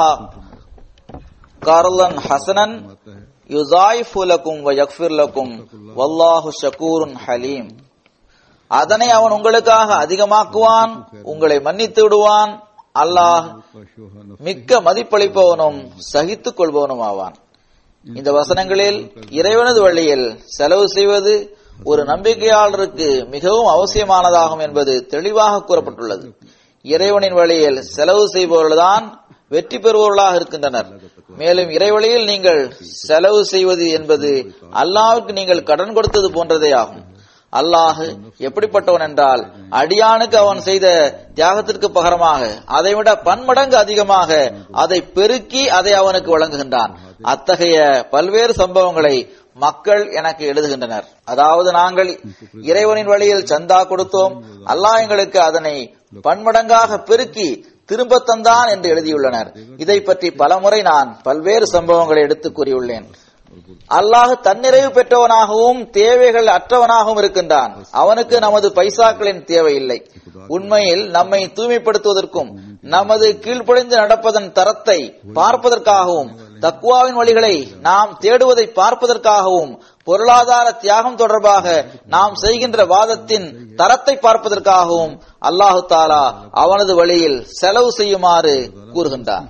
Speaker 3: கார்லன் ஹசனன்
Speaker 2: आता है
Speaker 3: யுசாயிஃபு லக்கும் வ யக்ஃபிர் லக்கும் வல்லாஹு ஷக்கூருன் ஹலீம் அதனை அவன் உங்களுக்காக அதிகமாக்குவான் உங்களை மன்னித்து விடுவான் அல்லாஹ்
Speaker 2: का शोहा नफ्स
Speaker 3: மிக்க மதிப்பளிப்பவனும் சகித்துக் கொள்பவனும் ஆவான் இந்த வசனங்களில் இறைவனது வழியில் செலவு செய்வது ஒரு நம்பிக்கையாளருக்கு மிகவும் அவசியமானதாகும் என்பது தெளிவாக கூறப்பட்டுள்ளது இறைவனின் வழியில் செலவு செய்பவர்கள்தான் வெற்றி பெறுபவர்களாக இருக்கின்றனர் மேலும் இறைவழியில் நீங்கள் செலவு செய்வது என்பது அல்லாஹ்வுக்கு நீங்கள் கடன் கொடுத்தது போன்றதே ஆகும் அல்லாஹ் எப்படிப்பட்டவன் என்றால் அடியானுக்கு அவன் செய்த தியாகத்திற்கு பகரமாக அதைவிட பன்மடங்கு அதிகமாக அதை பெருக்கி அதை அவனுக்கு வழங்குகின்றான் அத்தகைய பல்வேறு சம்பவங்களை மக்கள் எனக்கு எழுதுகின்றனர் அதாவது நாங்கள் இறைவனின் வழியில் சந்தா கொடுத்தோம் அல்லாஹ் எங்களுக்கு அதனை பன்மடங்காக பெருக்கி திரும்ப தந்தான் என்று எழுதியுள்ளனர் இதை பற்றி பலமுறை நான் பல்வேறு சம்பவங்களை எடுத்துக் கூறியுள்ளேன் அல்லாஹ் தன்னிறைவு பெற்றவனாகவும் தேவைகள் அற்றவனாகவும் இருக்கின்றான் அவனுக்கு நமது பைசாக்களின் தேவையில்லை உண்மையில் நம்மை தூய்மைப்படுத்துவதற்கும் நமது கீழ்ப்படிந்து நடப்பதன் தரத்தை பார்ப்பதற்காகவும் தக்குவாவின் வழிகளை நாம் தேடுவதை பார்ப்பதற்காகவும் பொருளாதார தியாகம் தொடர்பாக நாம் செய்கின்ற வாதத்தின் தரத்தை பார்ப்பதற்காகவும் அல்லாஹு தாலா அவனது வழியில் செலவு செய்யுமாறு கூறுகின்றான்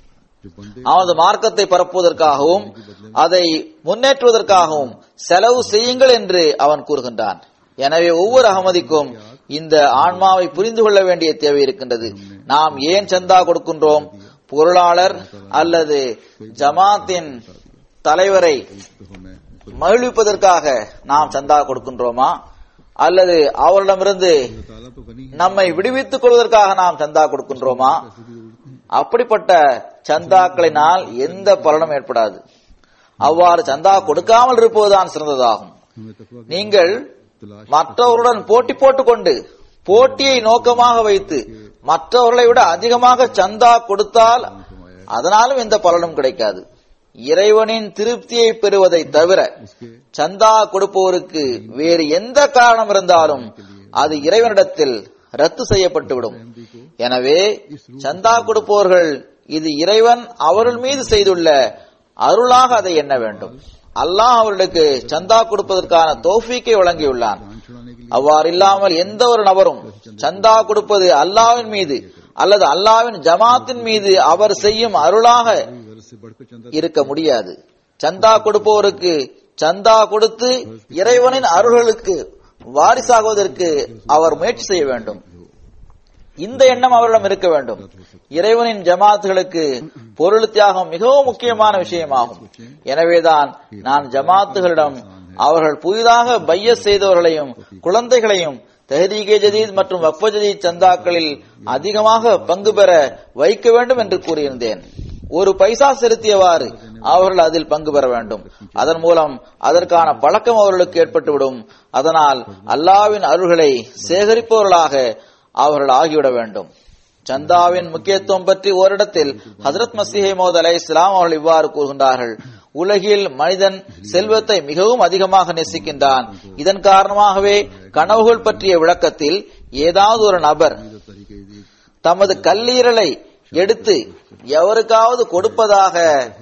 Speaker 2: जो बंदे
Speaker 3: அவனது மார்க்கத்தை பரப்புவதற்காகவும் அதை முன்னேற்றுவதற்காகவும் செலவு செய்யுங்கள் என்று அவன் கூறுகின்றான் எனவே ஒவ்வொரு அகமதிக்கும் இந்த ஆன்மாவை புரிந்து கொள்ள வேண்டிய தேவை இருக்கின்றது நாம் ஏன் சந்தா கொடுக்கின்றோம் பொருளாளர் அல்லது ஜமாத்தின் தலைவரை
Speaker 2: तो हमें
Speaker 3: மகிழ்விப்பதற்காக நாம் சந்தா கொடுக்கின்றோமா அல்லது அவரிடமிருந்து
Speaker 2: ताला तो बनी है
Speaker 3: நம்மை விடுவித்துக் கொள்வதற்காக நாம் சந்தா கொடுக்கின்றோமா அப்படிப்பட்ட சந்தாக்களினால் எந்த பலனும் ஏற்படாது அவ்வாறு சந்தா கொடுக்காமல் இருப்பதுதான் சிறந்ததாகும்
Speaker 2: हमें तकवा की
Speaker 3: நீங்கள்
Speaker 2: तलाश
Speaker 3: மற்றவருடன் போட்டி போட்டுக்கொண்டு போட்டியை நோக்கமாக வைத்து மற்றவர்களை விட அதிகமாக சந்தா கொடுத்தால் அதனாலும் எந்த பலனும் கிடைக்காது இறைவனின் திருப்தியை பெறுவதை தவிர
Speaker 2: उसके
Speaker 3: சந்தா கொடுப்பவருக்கு வேறு எந்த காரணம் இருந்தாலும் அது இறைவனிடத்தில் ரத்து செய்யப்பட்டுவிடும் எனவே சந்தா கொடுப்பவர்கள் இது இறைவன் அவர்கள் மீது செய்துள்ள அருளாக அதை எண்ண வேண்டும் அல்லாஹ் அவர்களுக்கு சந்தா கொடுப்பதற்கான தோஃபீக்கை வழங்கியுள்ளான்
Speaker 2: छुड़ाने के लिए
Speaker 3: அவ்வாறு இல்லாமல் எந்த ஒரு நபரும் சந்தா கொடுப்பது அல்லாஹ்வின் மீது அல்லது அல்லாவின் ஜமாத்தின் மீது அவர் செய்யும் அருளாக
Speaker 2: गर्ज से बढ़कर चंदा
Speaker 3: இருக்க முடியாது சந்தா கொடுப்பவருக்கு சந்தா கொடுத்து இறைவனின் அருள்களுக்கு வாரிசாகுவதற்கு அவர் முயற்சி செய்ய வேண்டும் இந்த எண்ணம் அவரிடம் இருக்க வேண்டும் இறைவனின் ஜமாத்துகளுக்கு பொருள் தியாகம் மிகவும் முக்கியமான விஷயமாகும் எனவேதான் நான் ஜமாத்துகளிடம் அவர்கள் புதிதாக பைய செய்தவர்களையும் குழந்தைகளையும் தெஹரீகே ஜதீத் மற்றும் வக்ஃப ஜதீத் சந்தாக்களில் அதிகமாக பங்கு பெற வைக்க வேண்டும் என்று கூறியிருந்தேன் ஒரு பைசா செலுத்தியவாறு அவர்கள் அதில் பங்கு பெற வேண்டும் அதன் மூலம் அதற்கான பழக்கம் அவர்களுக்கு ஏற்பட்டுவிடும் அதனால் அல்லாவின் அருள்களை சேகரிப்பவர்களாக அவர்கள் ஆகிவிட வேண்டும் சந்தாவின் முக்கியத்துவம் பற்றி ஓரிடத்தில் ஹசரத் மசீஹை மோத் அலை இஸ்லாம் அவர்கள் இவ்வாறு கூறுகின்றார்கள் உலகில் மனிதன் செல்வத்தை மிகவும் அதிகமாக நேசிக்கின்றான் இதன் காரணமாகவே கனவுகள் பற்றிய விளக்கத்தில் ஏதாவது ஒரு நபர்
Speaker 2: तरीके दी
Speaker 3: தமது கல்லீரலை எடுத்து எவருக்காவது கொடுப்பதாக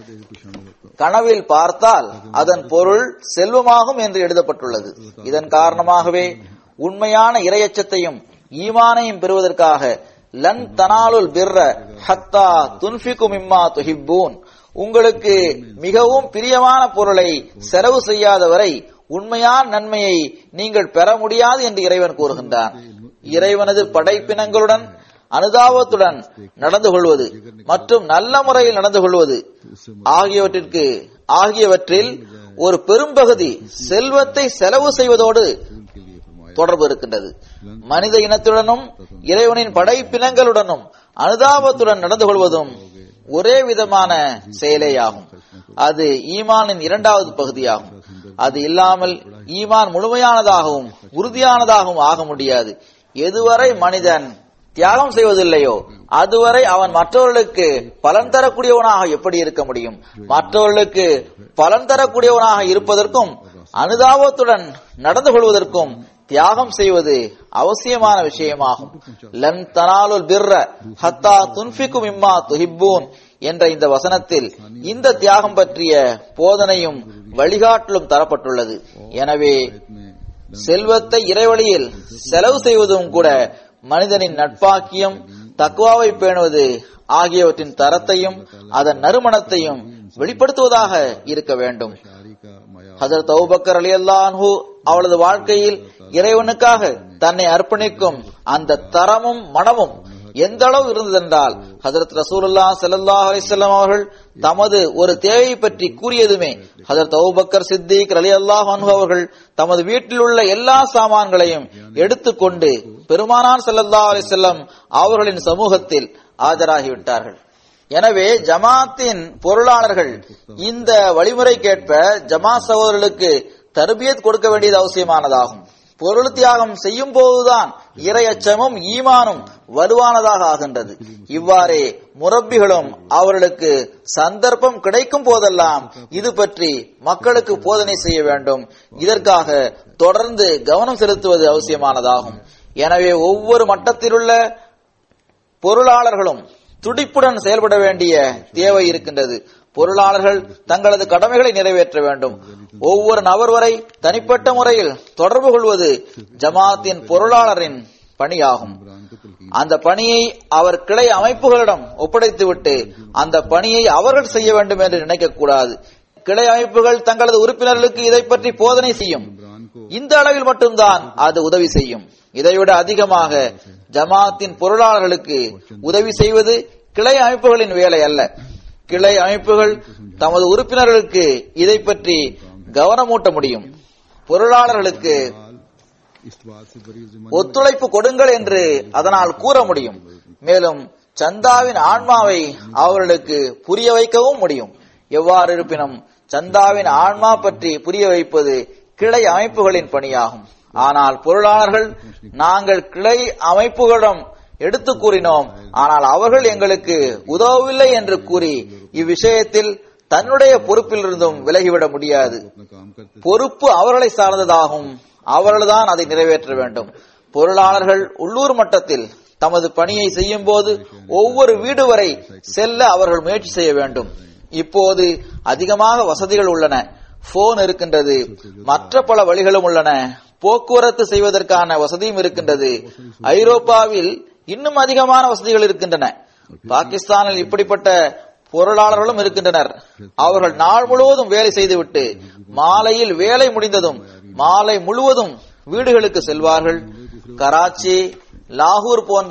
Speaker 3: கனவில் பார்த்தால் அதன் பொருள் செல்வமாகும் என்று எழுதப்பட்டுள்ளது இதன் காரணமாகவே உண்மையான இரையச்சத்தையும் ஈமானையும் பெறுவதற்காக லன் தனாலுல் பிர்ர ஹத்தா துன்ஃபிகும் இம்மா துஹிப்பூன் உங்களுக்கு மிகவும் பிரியமான பொருளை செலவு செய்யாதவரை உண்மையான நன்மையை நீங்கள் பெற முடியாது என்று இறைவன் கூறுகின்றான் இறைவனது படைப்பினங்களுடன் அனுதாபத்துடன் நடந்து கொள்வது மற்றும் நல்ல முறையில் நடந்து கொள்வது ஆகியவற்றிற்கு ஆகியவற்றில் ஒரு பெரும்பகுதி செல்வத்தை செலவு செய்வதோடு
Speaker 2: के लिए फरमाया
Speaker 3: தொடர்பு இருக்கின்றது மனித இனத்துடனும் இறைவனின் படைப்பினங்களுடனும் அனுதாபத்துடன் நடந்து கொள்வதும் ஒரே விதமான செயலேயாகும் அது ஈமானின் இரண்டாவது பகுதியாகும் அது இல்லாமல் ஈமான் முழுமையானதாகவும் உறுதியானதாகவும் ஆக முடியாது எதுவரை மனிதன் தியாகம் செய்வதில்லையோ அதுவரை அவன் மற்றவர்களுக்கு பலன் தரக்கூடியவனாக எப்படி இருக்க முடியும் மற்றவர்களுக்கு பலன் தரக்கூடியவனாக இருப்பதற்கும் அனுதாபத்துடன் நடந்து கொள்வதற்கும் தியாகம் செய்வது அவசியமான விஷயமாகும் லன் தனாலுல் பிர்ர ஹத்தா துன்ஃபிக்கும் இம்மா துஹிப்பூன் என்ற இந்த வசனத்தில் இந்த தியாகம் பற்றிய போதனையும் வழிகாட்டலும் தரப்பட்டுள்ளது எனவே
Speaker 2: में
Speaker 3: செல்வத்தை இறைவழியில் செலவு செய்வதும் கூட மனிதனின் நட்பாக்கியம் தக்குவாவை பேணுவது ஆகியவற்றின் தரத்தையும் அதன் நறுமணத்தையும் வெளிப்படுத்துவதாக இருக்க வேண்டும்
Speaker 2: शारी का माया
Speaker 3: ஹசரத் அபூபக்கர் அலி அல்லாஹு அவளது வாழ்க்கையில் இறைவனுக்காக தன்னை அர்ப்பணிக்கும் அந்த தரமும் மனமும் எந்த அளவு இருந்ததென்றால் ஹசரத் ரசூலுல்லா ஸல்லல்லாஹு அலைஹி வஸல்லம் அவர்கள் தமது ஒரு தேவை பற்றி கூறியதுமே ஹசரத் அபூபக்கர் சித்திக் அலி அல்லாஹ் அன்ஹு அவர்கள் தமது வீட்டில் உள்ள எல்லா சாமான்களையும் எடுத்துக்கொண்டு பெருமானார் ஸல்லல்லாஹு அலைஹி வஸல்லம் அவர்களின் சமூகத்தில் ஆஜராகிவிட்டார்கள் எனவே ஜமாத்தின் பொருளாளர்கள் இந்த வழிமுறைக்கேற்ப ஜமாத் சகோதரர்களுக்கு தர்பியத் கொடுக்க வேண்டியது அவசியமானதாகும் பொருள் தியாகம் செய்யும் போதுதான் இரையச்சமும் ஈமானும் வலுவானதாக ஆகின்றது இவ்வாறே முரப்பிகளும் அவர்களுக்கு சந்தர்ப்பம் கிடைக்கும் போதெல்லாம் இது பற்றி மக்களுக்கு போதனை செய்ய வேண்டும் இதற்காக தொடர்ந்து கவனம் செலுத்துவது அவசியமானதாகும் எனவே ஒவ்வொரு மட்டத்திலுள்ள பொருளாளர்களும் துடிப்புடன் செயல்பட வேண்டிய தேவை இருக்கின்றது பொருளாளர்கள் தங்களது கடமைகளை நிறைவேற்ற வேண்டும் ஒவ்வொரு நபர் வரை தனிப்பட்ட முறையில் தொடர்பு கொள்வது ஜமாத்தின் பொருளாளரின் பணியாகும்
Speaker 2: कुरान को तलकीन
Speaker 3: அந்த பணியை அவர் கிளை அமைப்புகளிடம் ஒப்படைத்துவிட்டு அந்த பணியை அவர்கள் செய்ய வேண்டும் என்று நினைக்கக்கூடாது கிளை அமைப்புகள் தங்களது உறுப்பினர்களுக்கு இதை பற்றி போதனை செய்யும்
Speaker 2: इमरान को
Speaker 3: இந்த அளவில் மட்டும்தான் அது உதவி செய்யும் இதைவிட அதிகமாக ஜமாத்தின் பொருளாளர்களுக்கு உதவி செய்வது கிளை அமைப்புகளின் வேலை அல்ல கிளை அமைப்புகள் தமது உறுப்பினர்களுக்கு இதை பற்றி கவனமூட்ட முடியும் பொருளாளர்களுக்கு
Speaker 2: इस बात से बड़ी जिम्मा
Speaker 3: ஒத்துழைப்பு கொடுங்கள் என்று அதனால் கூற முடியும் மேலும் சந்தாவின் ஆன்மாவை அவர்களுக்கு புரிய வைக்கவும் முடியும் எவ்வாறு இருப்பினும் சந்தாவின் ஆன்மா பற்றி புரிய வைப்பது கிளை அமைப்புகளின் பணியாகும் ஆனால் பொருளாளர்கள் நாங்கள் கிளை அமைப்புகளிடம் எடுத்து கூறினோம் ஆனால் அவர்கள் எங்களுக்கு உதவவில்லை என்று கூறி இவ்விஷயத்தில் தன்னுடைய பொறுப்பிலிருந்தும் விலகிவிட முடியாது
Speaker 2: अपना काम करते
Speaker 3: பொறுப்பு அவர்களை சார்ந்ததாகும் அவர்கள்தான் அதை நிறைவேற்ற வேண்டும் பொருளாளர்கள் உள்ளூர் மட்டத்தில் தமது பணியை செய்யும் போது ஒவ்வொரு வீடு வரை செல்ல அவர்கள் முயற்சி செய்ய வேண்டும் இப்போது அதிகமாக வசதிகள் உள்ளன போன் இருக்கின்றது மற்ற பல வழிகளும் உள்ளன போக்குவரத்து செய்வதற்கான வசதியும் இருக்கின்றது ஐரோப்பாவில் இன்னும் அதிகமான வசதிகள் இருக்கின்றன பாகிஸ்தானில் இப்படிப்பட்ட பொருளாளர்களும் இருக்கின்றனர் அவர்கள் நாள் முழுவதும் வேலை செய்துவிட்டு மாலையில் வேலை முடிந்ததும் மாலை முழுவதும் வீடுகளுக்கு செல்வார்கள் கராச்சி லாகூர் போன்ற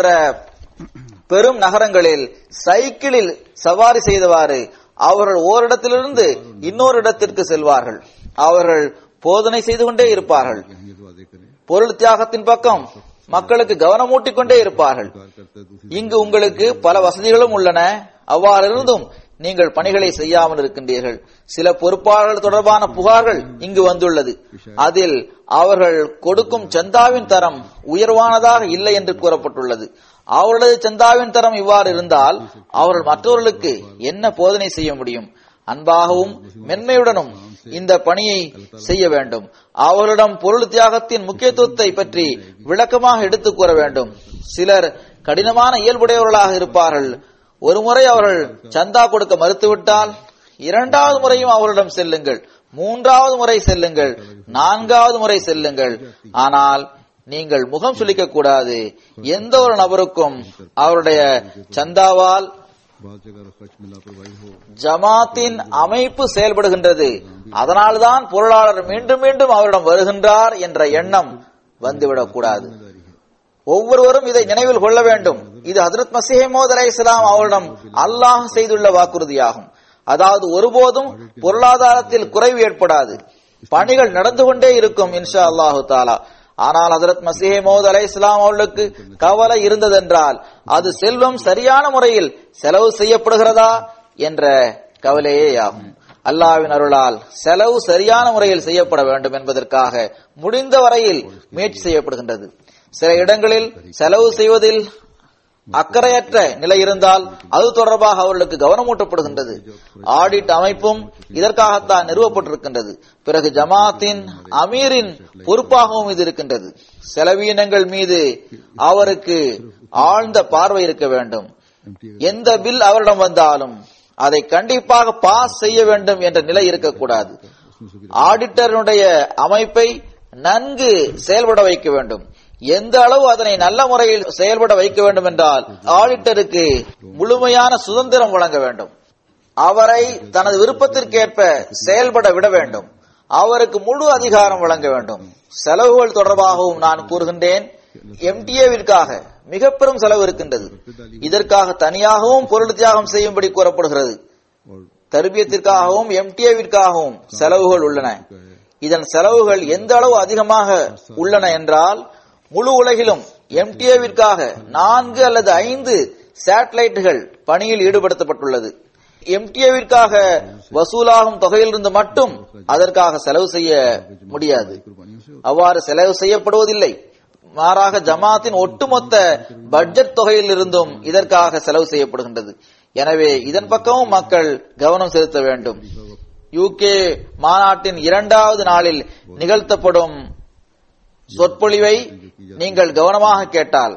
Speaker 3: பெரும் நகரங்களில் சைக்கிளில் சவாரி செய்தவாறு அவர்கள் ஓரிடத்திலிருந்து இன்னொரு இடத்திற்கு செல்வார்கள் அவர்கள் போதனை செய்து கொண்டே இருப்பார்கள்
Speaker 2: ये दुआ दे करें
Speaker 3: பொருள் தியாகத்தின் பக்கம் மக்களுக்கு கவனமூட்டிக் கொண்டே இருப்பார்கள்
Speaker 2: कार करता है दूसरी
Speaker 3: இங்கு உங்களுக்கு பல வசதிகளும் உள்ளன அவ்வாறு இருந்தும் நீங்கள் பணிகளை செய்யாமல் இருக்கின்றீர்கள் சில பொறுப்பாளர்கள் தொடர்பான புகார்கள் இங்கு வந்துள்ளது அதில் அவர்கள் கொடுக்கும் சந்தாவின் தரம் உயர்வானதாக இல்லை என்று கூறப்பட்டுள்ளது அவர்களது சந்தாவின் தரம் இவ்வாறு இருந்தால் அவர்கள் மற்றவர்களுக்கு என்ன போதனை செய்ய முடியும் அன்பாகவும் மென்மையுடனும் இந்த பணியை செய்ய வேண்டும் அவர்களிடம் பொருள் தியாகத்தின் முக்கியத்துவத்தை பற்றி விளக்கமாக எடுத்துக் கூற வேண்டும் சிலர் கடினமான இயல்புடையவர்களாக இருப்பார்கள் ஒரு முறை அவர்கள் சந்தா கொடுக்க மறுத்துவிட்டால் இரண்டாவது முறையும் அவர்களிடம் செல்லுங்கள் மூன்றாவது முறை செல்லுங்கள் நான்காவது முறை செல்லுங்கள் ஆனால் நீங்கள் முகம் சுளிக்க கூடாது எந்த ஒரு நபருக்கும் அவருடைய சந்தாவால்
Speaker 2: बहुत जगह खर्च में लापरवाही हो
Speaker 3: ஜமாத்தின் அமைப்பு செயல்படுகின்றது அதனால்தான் பொருளாளர் மீண்டும் மீண்டும் அவரிடம் வருகின்றார் என்ற எண்ணம் வந்துவிடக் கூடாது ஒவ்வொருவரும் இதை நினைவில் கொள்ள வேண்டும் இது ஹதரத் மசீமோத் அலை இஸ்லாம் அவரிடம் அல்லாஹ் செய்துள்ள வாக்குறுதியாகும் அதாவது ஒருபோதும் பொருளாதாரத்தில் குறைவு ஏற்படாது பணிகள் நடந்து கொண்டே இருக்கும் இன்ஷா அல்லாஹு தாலா ஆனால் ஹதரத் மசீமோத் அலை இஸ்லாம் அவர்களுக்கு கவலை இருந்ததென்றால் அது செல்வம் சரியான முறையில் செலவு செய்யப்படுகிறதா என்ற கவலையே ஆகும் அல்லாவின் அருளால் செலவு சரியான முறையில் செய்யப்பட வேண்டும் என்பதற்காக முடிந்த வரையில் முயற்சி செய்யப்படுகின்றது சில இடங்களில் செலவு செய்வதில் அக்கறையற்ற நிலை இருந்தால் அது தொடர்பாக அவர்களுக்கு கவனமூட்டப்படுகின்றது ஆடிட் அமைப்பும் இதற்காகத்தான் நிறுவப்பட்டிருக்கின்றது பிறகு ஜமாத்தின் அமீரின் பொறுப்பாகவும் இது இருக்கின்றது செலவீனங்கள் மீது அவருக்கு ஆழ்ந்த பார்வை இருக்க வேண்டும் எந்த பில் அவரிடம் வந்தாலும் அதை கண்டிப்பாக பாஸ் செய்ய வேண்டும் என்ற நிலை இருக்கக்கூடாது ஆடிட்டருடைய அமைப்பை நன்கு செயல்பட வைக்க வேண்டும் எந்த அளவு அதனை நல்ல முறையில் செயல்பட வைக்க வேண்டும் என்றால் ஆடிட்டருக்கு முழுமையான சுதந்திரம் வழங்க வேண்டும் அவரை தனது விருப்பத்திற்கேற்ப செயல்பட விட வேண்டும் அவருக்கு முழு அதிகாரம் வழங்க வேண்டும் செலவுகள் தொடர்பாகவும் நான் கூறுகின்றேன் எம்டிஏவிற்காக மிக பெரும் செலவு இருக்கின்றது இதற்காக தனியாகவும் பொருள் தியாகம் செய்யும்படி கூறப்படுகிறது
Speaker 2: और
Speaker 3: தர்பியத்திற்காகவும் எம்டிஏவிற்காகவும் செலவுகள் உள்ளன இதன் செலவுகள் எந்த அளவு அதிகமாக உள்ளன என்றால் முழு உலகிலும் எம்டிஏவிற்காக நான்கு அல்லது ஐந்து சேட்டலைட்டுகள் பணியில் ஈடுபடுத்தப்பட்டுள்ளது எம்டிஏவிற்காக வசூலாகும் தொகையிலிருந்து மட்டும் அதற்காக செலவு செய்ய முடியாது
Speaker 2: कुर्बानियों से
Speaker 3: அவ்வாறு செலவு செய்யப்படுவதில்லை மாறாக ஜமாத்தின் ஒட்டுமொத்த பட்ஜெட் தொகையில் இருந்தும் இதற்காக செலவு செய்யப்படுகின்றது எனவே இதன் பக்கமும் மக்கள் கவனம் செலுத்த வேண்டும் யூகே மாநாட்டின் இரண்டாவது நாளில் நிகழ்த்தப்படும் சொற்பொழிவை நீங்கள் கவனமாக கேட்டால்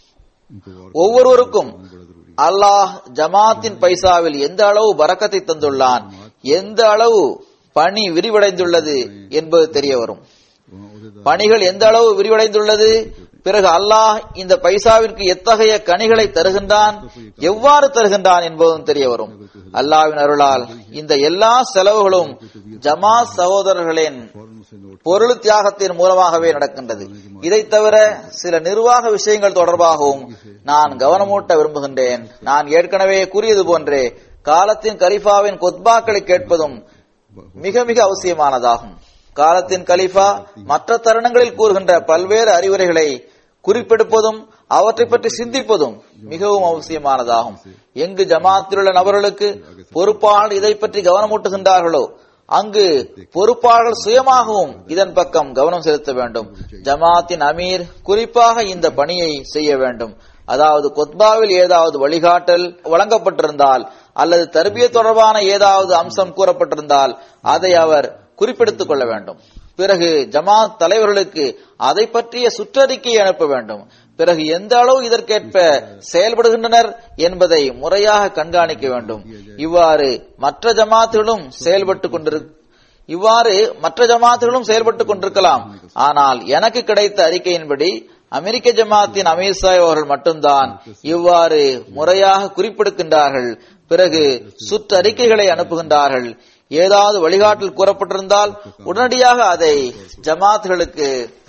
Speaker 2: इनको और
Speaker 3: ஒவ்வொருவருக்கும்
Speaker 2: बड़ा जरूरी
Speaker 3: அல்லாஹ் ஜமாத்தின் பைசாவில் எந்த அளவு பரக்கத்தை தந்துள்ளான் எந்த அளவு பணி விரிவடைந்துள்ளது என்பது தெரிய வரும்
Speaker 2: वहाँ उहदेदार
Speaker 3: பணிகள் எந்த அளவு விரிவடைந்துள்ளது பிறகு அல்லாஹ் இந்த பைசாவிற்கு எத்தகைய கனிகளை தருகின்றான் எவ்வாறு தருகின்றான் என்பதும் தெரிய வரும் அல்லாஹ்வின் அருளால் இந்த எல்லா செலவுகளும் ஜமாத் சகோதரர்களின்
Speaker 2: फौरन उसे नोट
Speaker 3: பொருள் தியாகத்தின் மூலமாகவே நடக்கின்றது இதை தவிர சில நிர்வாக விஷயங்கள் தொடர்பாகவும் நான் கவனமூட்ட விரும்புகின்றேன் நான் ஏற்கனவே கூறியது போன்றே காலத்தின் கலிஃபாவின் கொத்பாக்களை கேட்பதும் மிக மிக அவசியமானதாகும் காலத்தின் கலிஃபா மற்ற தருணங்களில் கூறுகின்ற பல்வேறு அறிவுரைகளை குறிப்பெடுப்பதும் அவற்றை பற்றி சிந்திப்பதும் மிகவும் அவசியமானதாகும் எங்கு ஜமாத்திலுள்ள நபர்களுக்கு பொறுப்பாளர் இதை பற்றி கவனமூட்டுகின்றார்களோ அங்கு பொறுப்பாளர்கள் சுயமாகவும் இதன் பக்கம் கவனம் செலுத்த வேண்டும் ஜமாத்தின் அமீர் குறிப்பாக இந்த பணியை செய்ய வேண்டும் அதாவது கொத்பாவில் ஏதாவது வழிகாட்டல் வழங்கப்பட்டிருந்தால் அல்லது தர்பிய தொடர்பான ஏதாவது அம்சம் கூறப்பட்டிருந்தால் அதை அவர் குறிப்பெடுத்துக் கொள்ள வேண்டும் பிறகு ஜமாத் தலைவர்களுக்கு அதை பற்றிய சுற்றறிக்கை அனுப்ப வேண்டும் பிறகு எந்த அளவு இதற்கேற்ப செயல்படுகின்றனர் என்பதை முறையாக கண்காணிக்க வேண்டும் இவ்வாறு மற்ற ஜமாத்துகளும் செயல்பட்டுக் கொண்டிரு இவ்வாறு மற்ற ஜமாத்துகளும் செயல்பட்டுக் கொண்டிருக்கலாம் ஆனால் எனக்கு கிடைத்த அறிக்கையின்படி அமெரிக்க ஜமாத்தின் அமீர் சாஹிப் அவர்கள் மட்டும்தான் இவ்வாறு முறையாக குறிப்பிடுகின்றார்கள் பிறகு சுற்றறிக்கைகளை அனுப்புகின்றார்கள் ஏதாவது வழிகாட்டல் கூறப்பட்டிருந்தால் உடனடியாக அதை ஜமாத்களுக்கு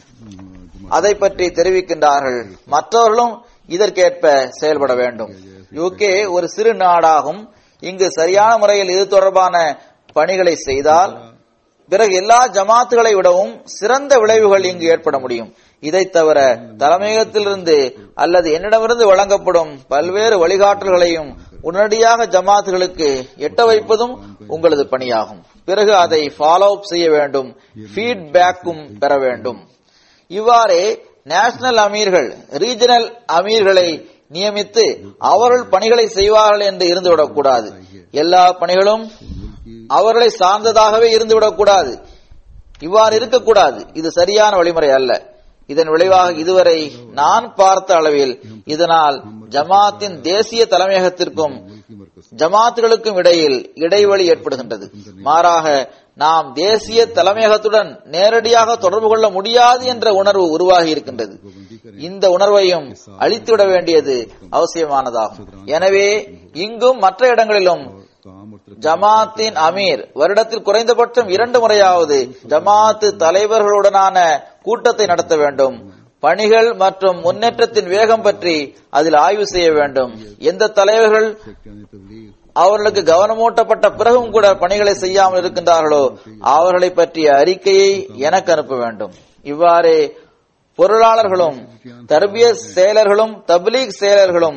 Speaker 3: அதை பற்றி தெரிவிக்கின்றார்கள் மற்றவர்களும் இதற்கேற்ப செயல்பட வேண்டும் யூகே ஒரு சிறு நாடாகும் இங்கு சரியான முறையில் இது தொடர்பான பணிகளை செய்தால் பிறகு எல்லா ஜமாத்துகளை விடவும் சிறந்த விளைவுகள் இங்கு ஏற்பட முடியும் இதை தவிர தலைமையகத்திலிருந்து அல்லது என்னிடமிருந்து வழங்கப்படும் பல்வேறு வழிகாட்டல்களையும் உடனடியாக ஜமாத்துகளுக்கு எட்ட வைப்பதும் உங்களது பணியாகும் பிறகு அதை ஃபாலோ அப் செய்ய வேண்டும் ஃபீட்பேக்கும் பெற வேண்டும் இவ்வாறே நேஷனல் அமீர்கள் ரீஜனல் அமீர்களை நியமித்து அவர்கள் பணிகளை செய்வார்கள் என்று இருந்துவிடக்கூடாது எல்லா பணிகளும் அவர்களை சார்ந்ததாகவே இருந்துவிடக்கூடாது இவ்வாறு இருக்கக்கூடாது இது சரியான வழிமுறை அல்ல இதன் விளைவாக இதுவரை நான் பார்த்த அளவில் இதனால் ஜமாத்தின் தேசிய தலைமையகத்திற்கும் ஜமாத்துகளுக்கும் இடையில் இடைவெளி ஏற்படுகின்றது மாறாக நாம் தேசிய தலைமையகத்துடன் நேரடியாக தொடர்பு கொள்ள முடியாது என்ற உணர்வு உருவாகி இருக்கின்றது இந்த உணர்வையும் அழித்துவிட வேண்டியது அவசியமானதாகும் எனவே இங்கும் மற்ற இடங்களிலும் ஜமாத்தின் அமீர் வருடத்தில் குறைந்தபட்சம் இரண்டு முறையாவது ஜமாத்து தலைவர்களுடனான கூட்டத்தை நடத்த வேண்டும் பணிகள் மற்றும் முன்னேற்றத்தின் வேகம் பற்றி அதில் ஆய்வு செய்ய வேண்டும் எந்த தலைவர்கள் அவர்களுக்கு கவனமூட்டப்பட்ட பிறகும் கூட பணிகளை செய்யாமல் இருக்கின்றார்களோ அவர்களை பற்றிய அறிக்கையை எனக்கு அனுப்ப வேண்டும் இவ்வாறு பொருளாளர்களும் தர்பிய செயலர்களும் தப்லீக் செயலர்களும்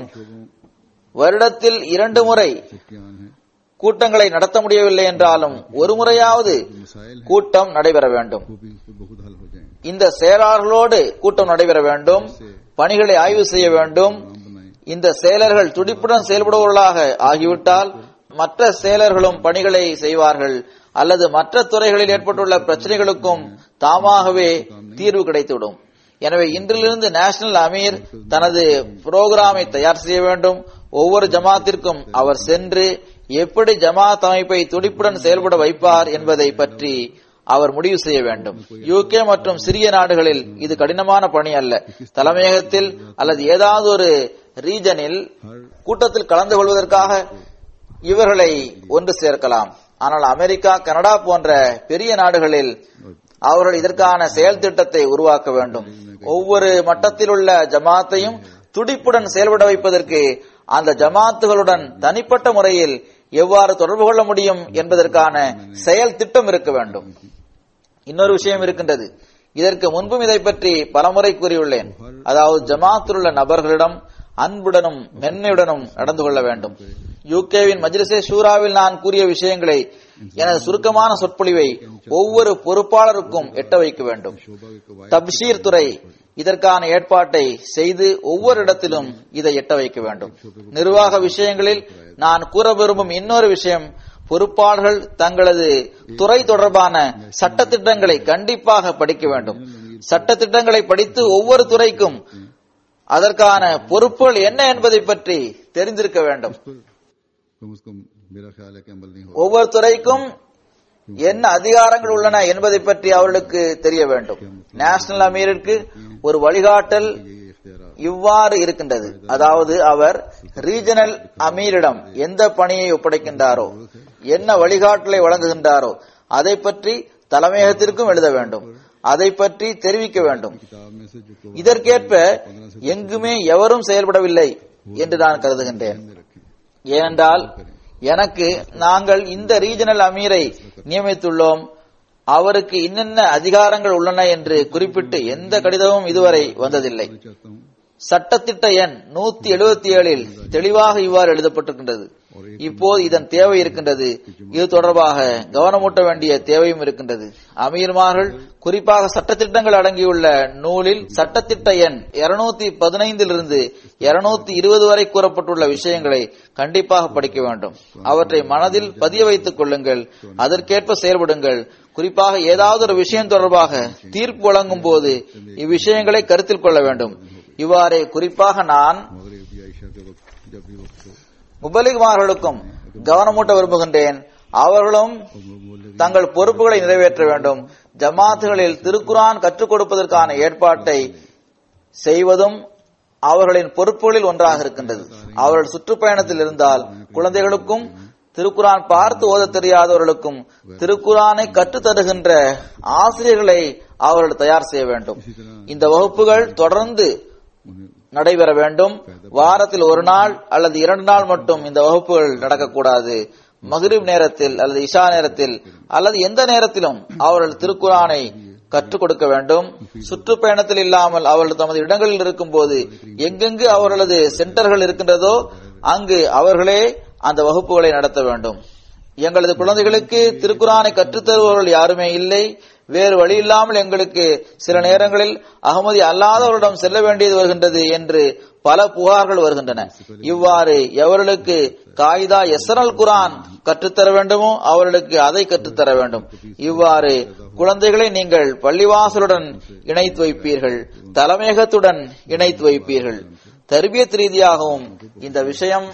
Speaker 3: வருடத்தில் இரண்டு முறை கூட்டங்களை நடத்த முடியவில்லை என்றாலும் ஒரு முறையாவது கூட்டம் நடைபெற வேண்டும் இந்த செயலாளர்களோடு கூட்டம் நடைபெற வேண்டும் பணிகளை ஆய்வு செய்ய வேண்டும் இந்த செயலர்கள் துடிப்புடன் செயல்படுபவர்களாக ஆகிவிட்டால் மற்ற செயலர்களும் பணிகளை செய்வார்கள் அல்லது மற்ற துறைகளில் ஏற்பட்டுள்ள பிரச்சனைகளுக்கும் தாமாகவே தீர்வு கிடைத்துவிடும் எனவே இன்றிலிருந்து நேஷனல் அமீர் தனது புரோகிராமை தயார் செய்ய வேண்டும் ஒவ்வொரு ஜமாத்திற்கும் அவர் சென்று எப்படி ஜமாத் அமைப்பை துடிப்புடன் செயல்பட வைப்பார் என்பதை பற்றி அவர் முடிவு செய்ய வேண்டும் யூகே மற்றும் சிறிய நாடுகளில் இது கடினமான பணி அல்ல தலைமையகத்தில் அல்லது ஏதாவது ஒரு ரீஜனில் கூட்டத்தில் கலந்து கொள்வதற்காக இவர்களை ஒன்று சேர்க்கலாம் ஆனால் அமெரிக்கா கனடா போன்ற பெரிய நாடுகளில் அவர்கள் இதற்கான செயல் திட்டத்தை உருவாக்க வேண்டும் ஒவ்வொரு மட்டத்தில் உள்ள ஜமாத்தையும் துடிப்புடன் செயல்பட வைப்பதற்கு அந்த ஜமாத்துகளுடன் தனிப்பட்ட முறையில் எவ்வாறு தொடர்பு கொள்ள முடியும் என்பதற்கான செயல் திட்டம் இருக்க வேண்டும் இன்னொரு விஷயம் இருக்கின்றது இதற்கு முன்பும் இதை பற்றி பலமுறை கூறியுள்ளேன் அதாவது ஜமாத்தில் உள்ள நபர்களிடம் அன்புடனும் மென்மையுடனும் நடந்து கொள்ள வேண்டும் யூகேவின் மஜ்லிசே ஷூராவில் நான் கூறிய விஷயங்களை எனது சுருக்கமான சொற்பொழிவை ஒவ்வொரு பொறுப்பாளருக்கும் எட்ட வைக்க வேண்டும் தப்ஷீர் துறை இதற்கான ஏற்பாட்டை செய்து ஒவ்வொரு இடத்திலும் இதை எட்ட வைக்க வேண்டும் நிர்வாக விஷயங்களில் நான் கூற விரும்பும் இன்னொரு விஷயம் பொறுப்பாளர்கள் தங்களது துறை தொடர்பான சட்டத்திட்டங்களை கண்டிப்பாக படிக்க வேண்டும் சட்டத்திட்டங்களை படித்து ஒவ்வொரு துறைக்கும் அதற்கான பொறுப்புகள் என்ன என்பதை பற்றி தெரிந்திருக்க வேண்டும் ஒவ்வொரு துறைக்கும் என்ன அதிகாரங்கள் உள்ளன என்பதை பற்றி அவர்களுக்கு தெரிய வேண்டும் நேஷனல் அமீருக்கு ஒரு வழிகாட்டல் இவ்வாறு இருக்கின்றது அதாவது அவர் ரீஜனல் அமீரிடம் எந்த பணியை ஒப்படைக்கின்றாரோ என்ன வழிகாட்டலை வழங்குகின்றாரோ அதை பற்றி தலைமையகத்திற்கும் எழுத வேண்டும் அதை பற்றி தெரிவிக்க வேண்டும் இதற்கேற்ப எங்குமே எவரும் செயல்படவில்லை என்று நான் கருதுகின்றேன் ஏனென்றால் எனக்கு நாங்கள் இந்த ரீஜனல் அமீரை நியமித்துள்ளோம் அவருக்கு இன்னென்ன அதிகாரங்கள் உள்ளன என்று குறிப்பிட்டு எந்த கடிதமும் இதுவரை வந்ததில்லை சட்டத்திட்ட எண் நூத்தி எழுபத்தி ஏழில் தெளிவாக இவ்வாறு எழுதப்பட்டிருக்கின்றது இப்போது இதன் தேவை இருக்கின்றது இது தொடர்பாக கவனமூட்ட வேண்டிய தேவையும் இருக்கின்றது அமீர்மார்கள் குறிப்பாக சட்டத்திட்டங்கள் அடங்கியுள்ள நூலில் சட்டத்திட்ட எண் இருநூத்தி பதினைந்திலிருந்து இருநூத்தி இருபது வரை கூறப்பட்டுள்ள விஷயங்களை கண்டிப்பாக படிக்க வேண்டும் அவற்றை மனதில் பதிய வைத்துக் கொள்ளுங்கள் அதற்கேற்ப செயல்படுங்கள் குறிப்பாக ஏதாவது ஒரு விஷயம் தொடர்பாக தீர்ப்பு வழங்கும் போது இவ்விஷயங்களை கருத்தில் கொள்ள வேண்டும் இவ்வாறே குறிப்பாக நான் முபலிகுமார்களுக்கும் கவனமூட்ட விரும்புகின்றேன் அவர்களும் தங்கள் பொறுப்புகளை நிறைவேற்ற வேண்டும் ஜமாத்துகளில் திருக்குரான் கற்றுக் கொடுப்பதற்கான ஏற்பாட்டை செய்வதும் அவர்களின் பொறுப்புகளில் ஒன்றாக இருக்கின்றது அவர்கள் சுற்றுப்பயணத்தில் இருந்தால் குழந்தைகளுக்கும் திருக்குரான் பார்த்து ஓத தெரியாதவர்களுக்கும் திருக்குரானை கற்றுத் தருகின்ற ஆசிரியர்களை அவர்கள் தயார் செய்ய வேண்டும் இந்த வகுப்புகள் தொடர்ந்து நடைபெற வேண்டும் வாரத்தில் ஒரு நாள் அல்லது இரண்டு நாள் மட்டும் இந்த வகுப்புகள் நடக்கக்கூடாது மகிரிப் நேரத்தில் அல்லது இஷா நேரத்தில் அல்லது எந்த நேரத்திலும் அவர்கள் திருக்குரானை கற்றுக் கொடுக்க வேண்டும் சுற்றுப்பயணத்தில் இல்லாமல் அவர்கள் தமது இடங்களில் இருக்கும்போது எங்கெங்கு அவர்களது சென்டர்கள் இருக்கின்றதோ அங்கு அவர்களே அந்த வகுப்புகளை நடத்த வேண்டும் எங்களது குழந்தைகளுக்கு திருக்குரானை கற்றுத்தருபவர்கள் யாருமே இல்லை வேறு வழி இல்லாமல் எங்களுக்கு சில நேரங்களில் அகமதி அல்லாதவர்களிடம் செல்ல வேண்டியது வருகின்றது என்று பல புகார்கள் வருகின்றன இவ்வாறு எவர்களுக்கு காயிதா எஸ்ரல் குரான் கற்றுத்தர வேண்டுமோ அவர்களுக்கு அதை கற்றுத்தர வேண்டும் இவ்வாறு குழந்தைகளை நீங்கள் பள்ளிவாசலுடன் இணைத்து வைப்பீர்கள் தலைமையகத்துடன் இணைத்து வைப்பீர்கள் தர்பியத் ரீதியாகவும் இந்த விஷயம்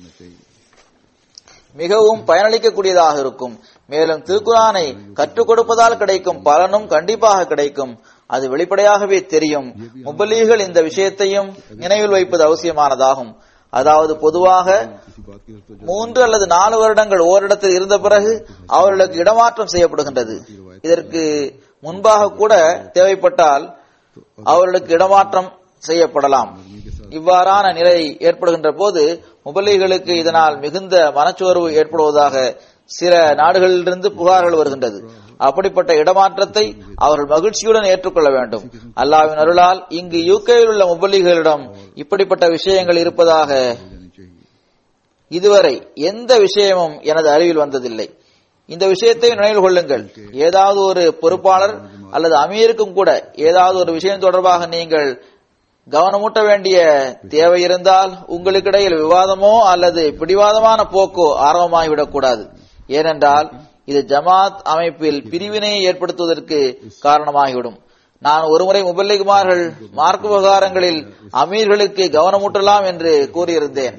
Speaker 3: மிகவும் பயனளிக்கக்கூடியதாக இருக்கும் மேலும் திருக்குரானை கற்றுக் கொடுப்பதால் கிடைக்கும் பலனும் கண்டிப்பாக கிடைக்கும் அது வெளிப்படையாகவே தெரியும் முபலீகள் இந்த விஷயத்தையும் நினைவில் வைப்பது அவசியமானதாகும் அதாவது பொதுவாக மூன்று அல்லது நாலு வருடங்கள் ஓரிடத்தில் இருந்த பிறகு அவர்களுக்கு இடமாற்றம் செய்யப்படுகின்றது இதற்கு முன்பாக கூட தேவைப்பட்டால் அவர்களுக்கு இடமாற்றம் செய்யப்படலாம் இவ்வாறான நிலை ஏற்படுகின்ற போது முபலிகளுக்கு இதனால் மிகுந்த மனச்சோர்வு ஏற்படுவதாக சில நாடுகளிலிருந்து புகார்கள் வருகின்றது அப்படிப்பட்ட இடமாற்றத்தை அவர்கள் மகிழ்ச்சியுடன் ஏற்றுக்கொள்ள வேண்டும் அல்லாவின் அருளால் இங்கு யூகேயில் உள்ள முபலிகளிடம் இப்படிப்பட்ட விஷயங்கள் இருப்பதாக இதுவரை எந்த விஷயமும் எனது அறிவில் வந்ததில்லை இந்த விஷயத்தை நினைவில் கொள்ளுங்கள் ஏதாவது ஒரு பொறுப்பாளர் அல்லது அமீருக்கும் கூட ஏதாவது ஒரு விஷயம் தொடர்பாக நீங்கள் கவனமூட்ட வேண்டிய தேவை இருந்தால் உங்களுக்கிடையில் விவாதமோ அல்லது பிடிவாதமான போக்கோ ஆரம்பமாகிவிடக் கூடாது ஏனென்றால் இது ஜமாத் அமைப்பில் பிரிவினையை ஏற்படுத்துவதற்கு காரணமாகிவிடும் நான் ஒருமுறை முபல்லிகுமார்கள் மார்க்க விவகாரங்களில் அமீர்களுக்கு கவனமூட்டலாம் என்று கூறியிருந்தேன்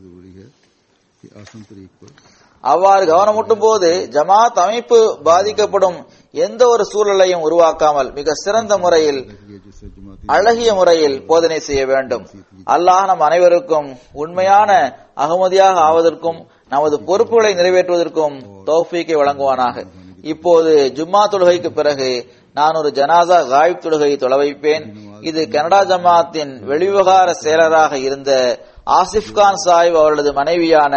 Speaker 2: कि आसन तरीक पर
Speaker 3: அவ்வாறு கவனமூட்டும் போது ஜமாத் அமைப்பு பாதிக்கப்படும் எந்த ஒரு சூழலையும் உருவாக்காமல் மிக சிறந்த முறையில்
Speaker 2: ये जिससे जमाती
Speaker 3: அழகிய முறையில் போதனை செய்ய வேண்டும் அல்லாஹ் நம் அனைவருக்கும் உண்மையான அகமதியாக ஆவதற்கும் நமது பொறுப்புகளை நிறைவேற்றுவதற்கும் தௌஃபீக்கை வழங்குவானாக இப்போது ஜும்மா தொழுகைக்கு பிறகு நான் ஒரு ஜனாசா காயிப் தொழுகை தொழ வைப்பேன் இது கனடா ஜமாத்தின் வெளிவிவகார செயலராக இருந்த ஆசிப் கான் சாஹிப் அவர்களது மனைவியான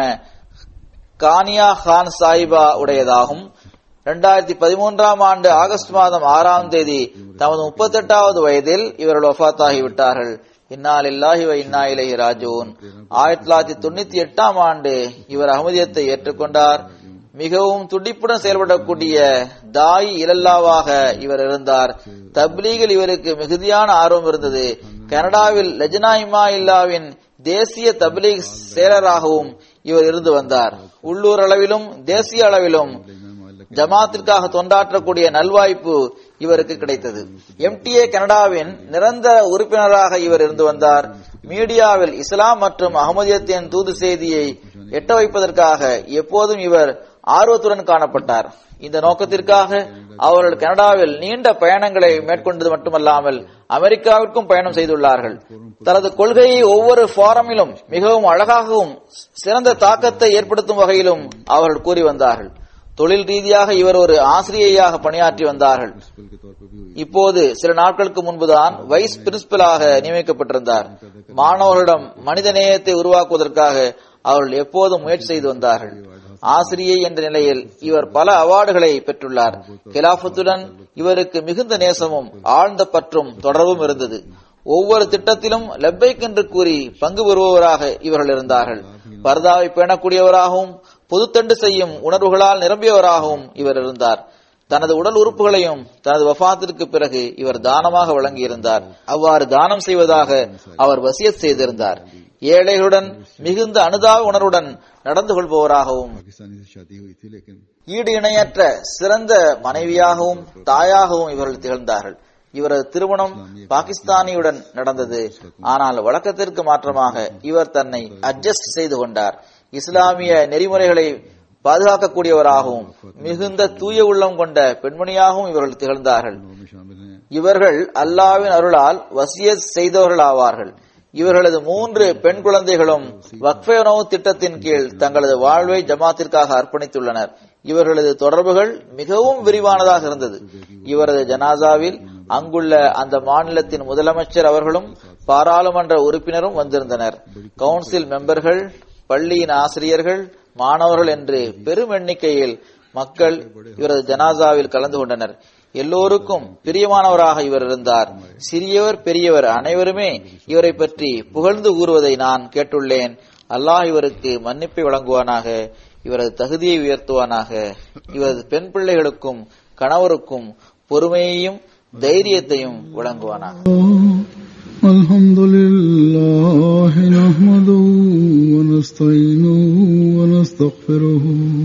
Speaker 3: கானியா கான் சாஹிபா உடையதாகும் இரண்டாயிரத்தி பதிமூன்றாம் ஆண்டு ஆகஸ்ட் மாதம் ஆறாம் தேதி தமது முப்பத்தெட்டாவது வயதில் இவர்கள் வஃபாத்தாகிவிட்டார்கள் இன்னாலில்லாஹி வ இன்னா இலைஹி ராஜூன் ஆயிரத்தி தொள்ளாயிரத்தி தொண்ணூத்தி எட்டாம் ஆண்டு இவர் அகமதியத்தை ஏற்றுக்கொண்டார் மிகவும் துடிப்புடன் செயல்படக்கூடிய தாய் இலல்லாவாக இவர் இருந்தார் தப்லீகில் இவருக்கு மிகுதியான ஆர்வம் இருந்தது கனடாவில் லஜ்னா இமா இல்லாவின் தேசிய தப்லீக் செயலராகவும் இவர் இருந்து வந்தார் உள்ளூர் அளவிலும் தேசிய அளவிலும் ஜமாத்திற்காக தொண்டாற்றக்கூடிய நல்வாய்ப்பு இவருக்கு கிடைத்தது எம்டிஏ கனடாவின் நிரந்தர உறுப்பினராக இவர் இருந்து வந்தார் மீடியாவில் இஸ்லாம் மற்றும் அகமதியத்தின் தூது செய்தியை எட்ட வைப்பதற்காக எப்போதும் இவர் ஆர்வத்துடன் காணப்பட்டார் இந்த நோக்கத்திற்காக அவர்கள் கனடாவில் நீண்ட பயணங்களை மேற்கொண்டது மட்டுமல்லாமல் அமெரிக்காவிற்கும் பயணம் செய்துள்ளார்கள் தனது கொள்கையை ஒவ்வொரு ஃபாரமிலும் மிகவும் அழகாகவும் சிறந்த தாக்கத்தை ஏற்படுத்தும் வகையிலும் அவர்கள் கூறி வந்தார்கள் தொழில் ரீதியாக இவர் ஒரு ஆசிரியையாக பணியாற்றி வந்தார்கள்
Speaker 2: प्रिंसिपल के तौर पर भी हुई
Speaker 3: இப்போது சில நாட்களுக்கு முன்புதான் வைஸ் பிரின்சிபலாக நியமிக்கப்பட்டிருந்தார் மாணவர்களிடம் மனித நேயத்தை உருவாக்குவதற்காக அவர்கள் எப்போதும் முயற்சி செய்து வந்தார்கள் ஆசிரியை என்ற நிலையில் இவர் பல அவார்டுகளை பெற்றுள்ளார் கிலாபத்துடன் இவருக்கு மிகுந்த நேசமும் ஆழ்ந்த பற்றும் தொடர்பும் இருந்தது ஒவ்வொரு திட்டத்திலும் லெப்பைக் என்று கூறி பங்கு பெறுபவராக இவர்கள் இருந்தார்கள் பர்தாவை பேணக்கூடியவராகவும் பொதுத்தண்டு செய்யும் உணர்வுகளால் நிரம்பியவராகவும் இவர் இருந்தார் தனது உடல் உறுப்புகளையும் தனது வஃபாத்திற்கு பிறகு இவர் தானமாக வழங்கியிருந்தார் அவ்வாறு தானம் செய்வதாக அவர் வசியத் செய்திருந்தார் ஏழைகளுடன் மிகுந்த அனுதாப உணர்வுடன் நடந்து கொள்பவராகவும்
Speaker 2: पाकिस्तानी से शादी हुई थी लेकिन
Speaker 3: ஈடு இணையற்ற சிறந்த மனைவியாகவும் தாயாகவும் இவர்கள் திகழ்ந்தார்கள் இவரது திருமணம் பாகிஸ்தானியுடன் நடந்தது ஆனால் வழக்கத்திற்கு மாற்றமாக இவர் தன்னை அட்ஜஸ்ட் செய்து கொண்டார் இஸ்லாமிய நெறிமுறைகளை பாதுகாக்கக்கூடியவராகவும் மிகுந்த தூய உள்ளம் கொண்ட பெண்மணியாகவும் இவர்கள் திகழ்ந்தார்கள்
Speaker 2: नौ में शामिल हैं
Speaker 3: இவர்கள் அல்லாவின் அருளால் வசியத் செய்தவர்கள் ஆவார்கள் இவர்களது மூன்று பெண் குழந்தைகளும் வக்ஃபே உணவு திட்டத்தின் கீழ் தங்களது வாழ்வை ஜமாத்திற்காக அர்ப்பணித்துள்ளனர் இவர்களது தொடர்புகள் மிகவும் விரிவானதாக இருந்தது இவரது ஜனாசாவில் அங்குள்ள அந்த மாநிலத்தின் முதலமைச்சர் அவர்களும் பாராளுமன்ற உறுப்பினரும் வந்திருந்தனர் கவுன்சில் மெம்பர்கள் பள்ளியின் ஆசிரியர்கள் மாணவர்கள் என்று பெரும் எண்ணிக்கையில் மக்கள் இவரது ஜனாசாவில் கலந்து கொண்டனர் எல்லோருக்கும் பிரியமானவராக இவர் இருந்தார் சிறியவர் பெரியவர் அனைவருமே இவரை பற்றி புகழ்ந்து கூறுவதை நான் கேட்டுள்ளேன் அல்லாஹ் இவருக்கு மன்னிப்பை வழங்குவானாக இவரது தகுதியை உயர்த்துவானாக இவரது பெண் பிள்ளைகளுக்கும் கணவருக்கும் பொறுமையையும் தைரியத்தையும் வழங்குவானாக
Speaker 2: الحمد لله نحمده ونستعينه ونستغفره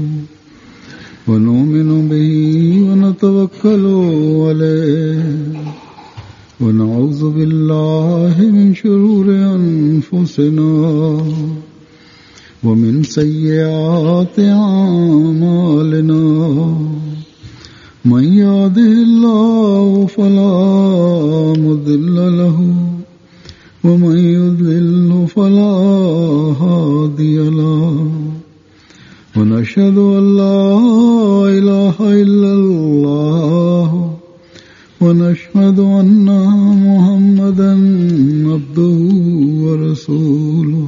Speaker 2: ونؤمن به ونتوكل عليه ونعوذ بالله من شرور أنفسنا ومن سيئات أعمالنا من يهده الله فلا مضل له ومن يضلل فلا هادي له ونشهد أن لا إله إلا الله ونشهد أن محمدا عبده ورسوله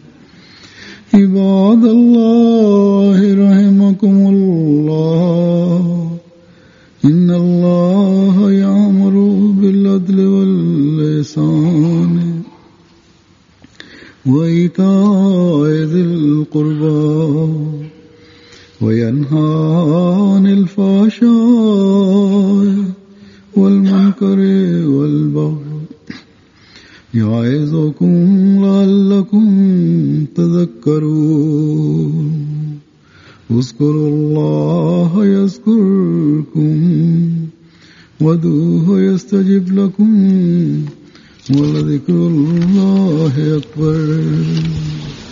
Speaker 2: عباد الله رحمكم الله إن الله يأمر بالعدل واللسان وإيتاء ذي القربى وينهى عن الفحشاء والمنكر والبغي يعظكم لعلكم تذكرون اذكروا الله يذكركم ودوه يستجب لكم ولذكر الله أكبر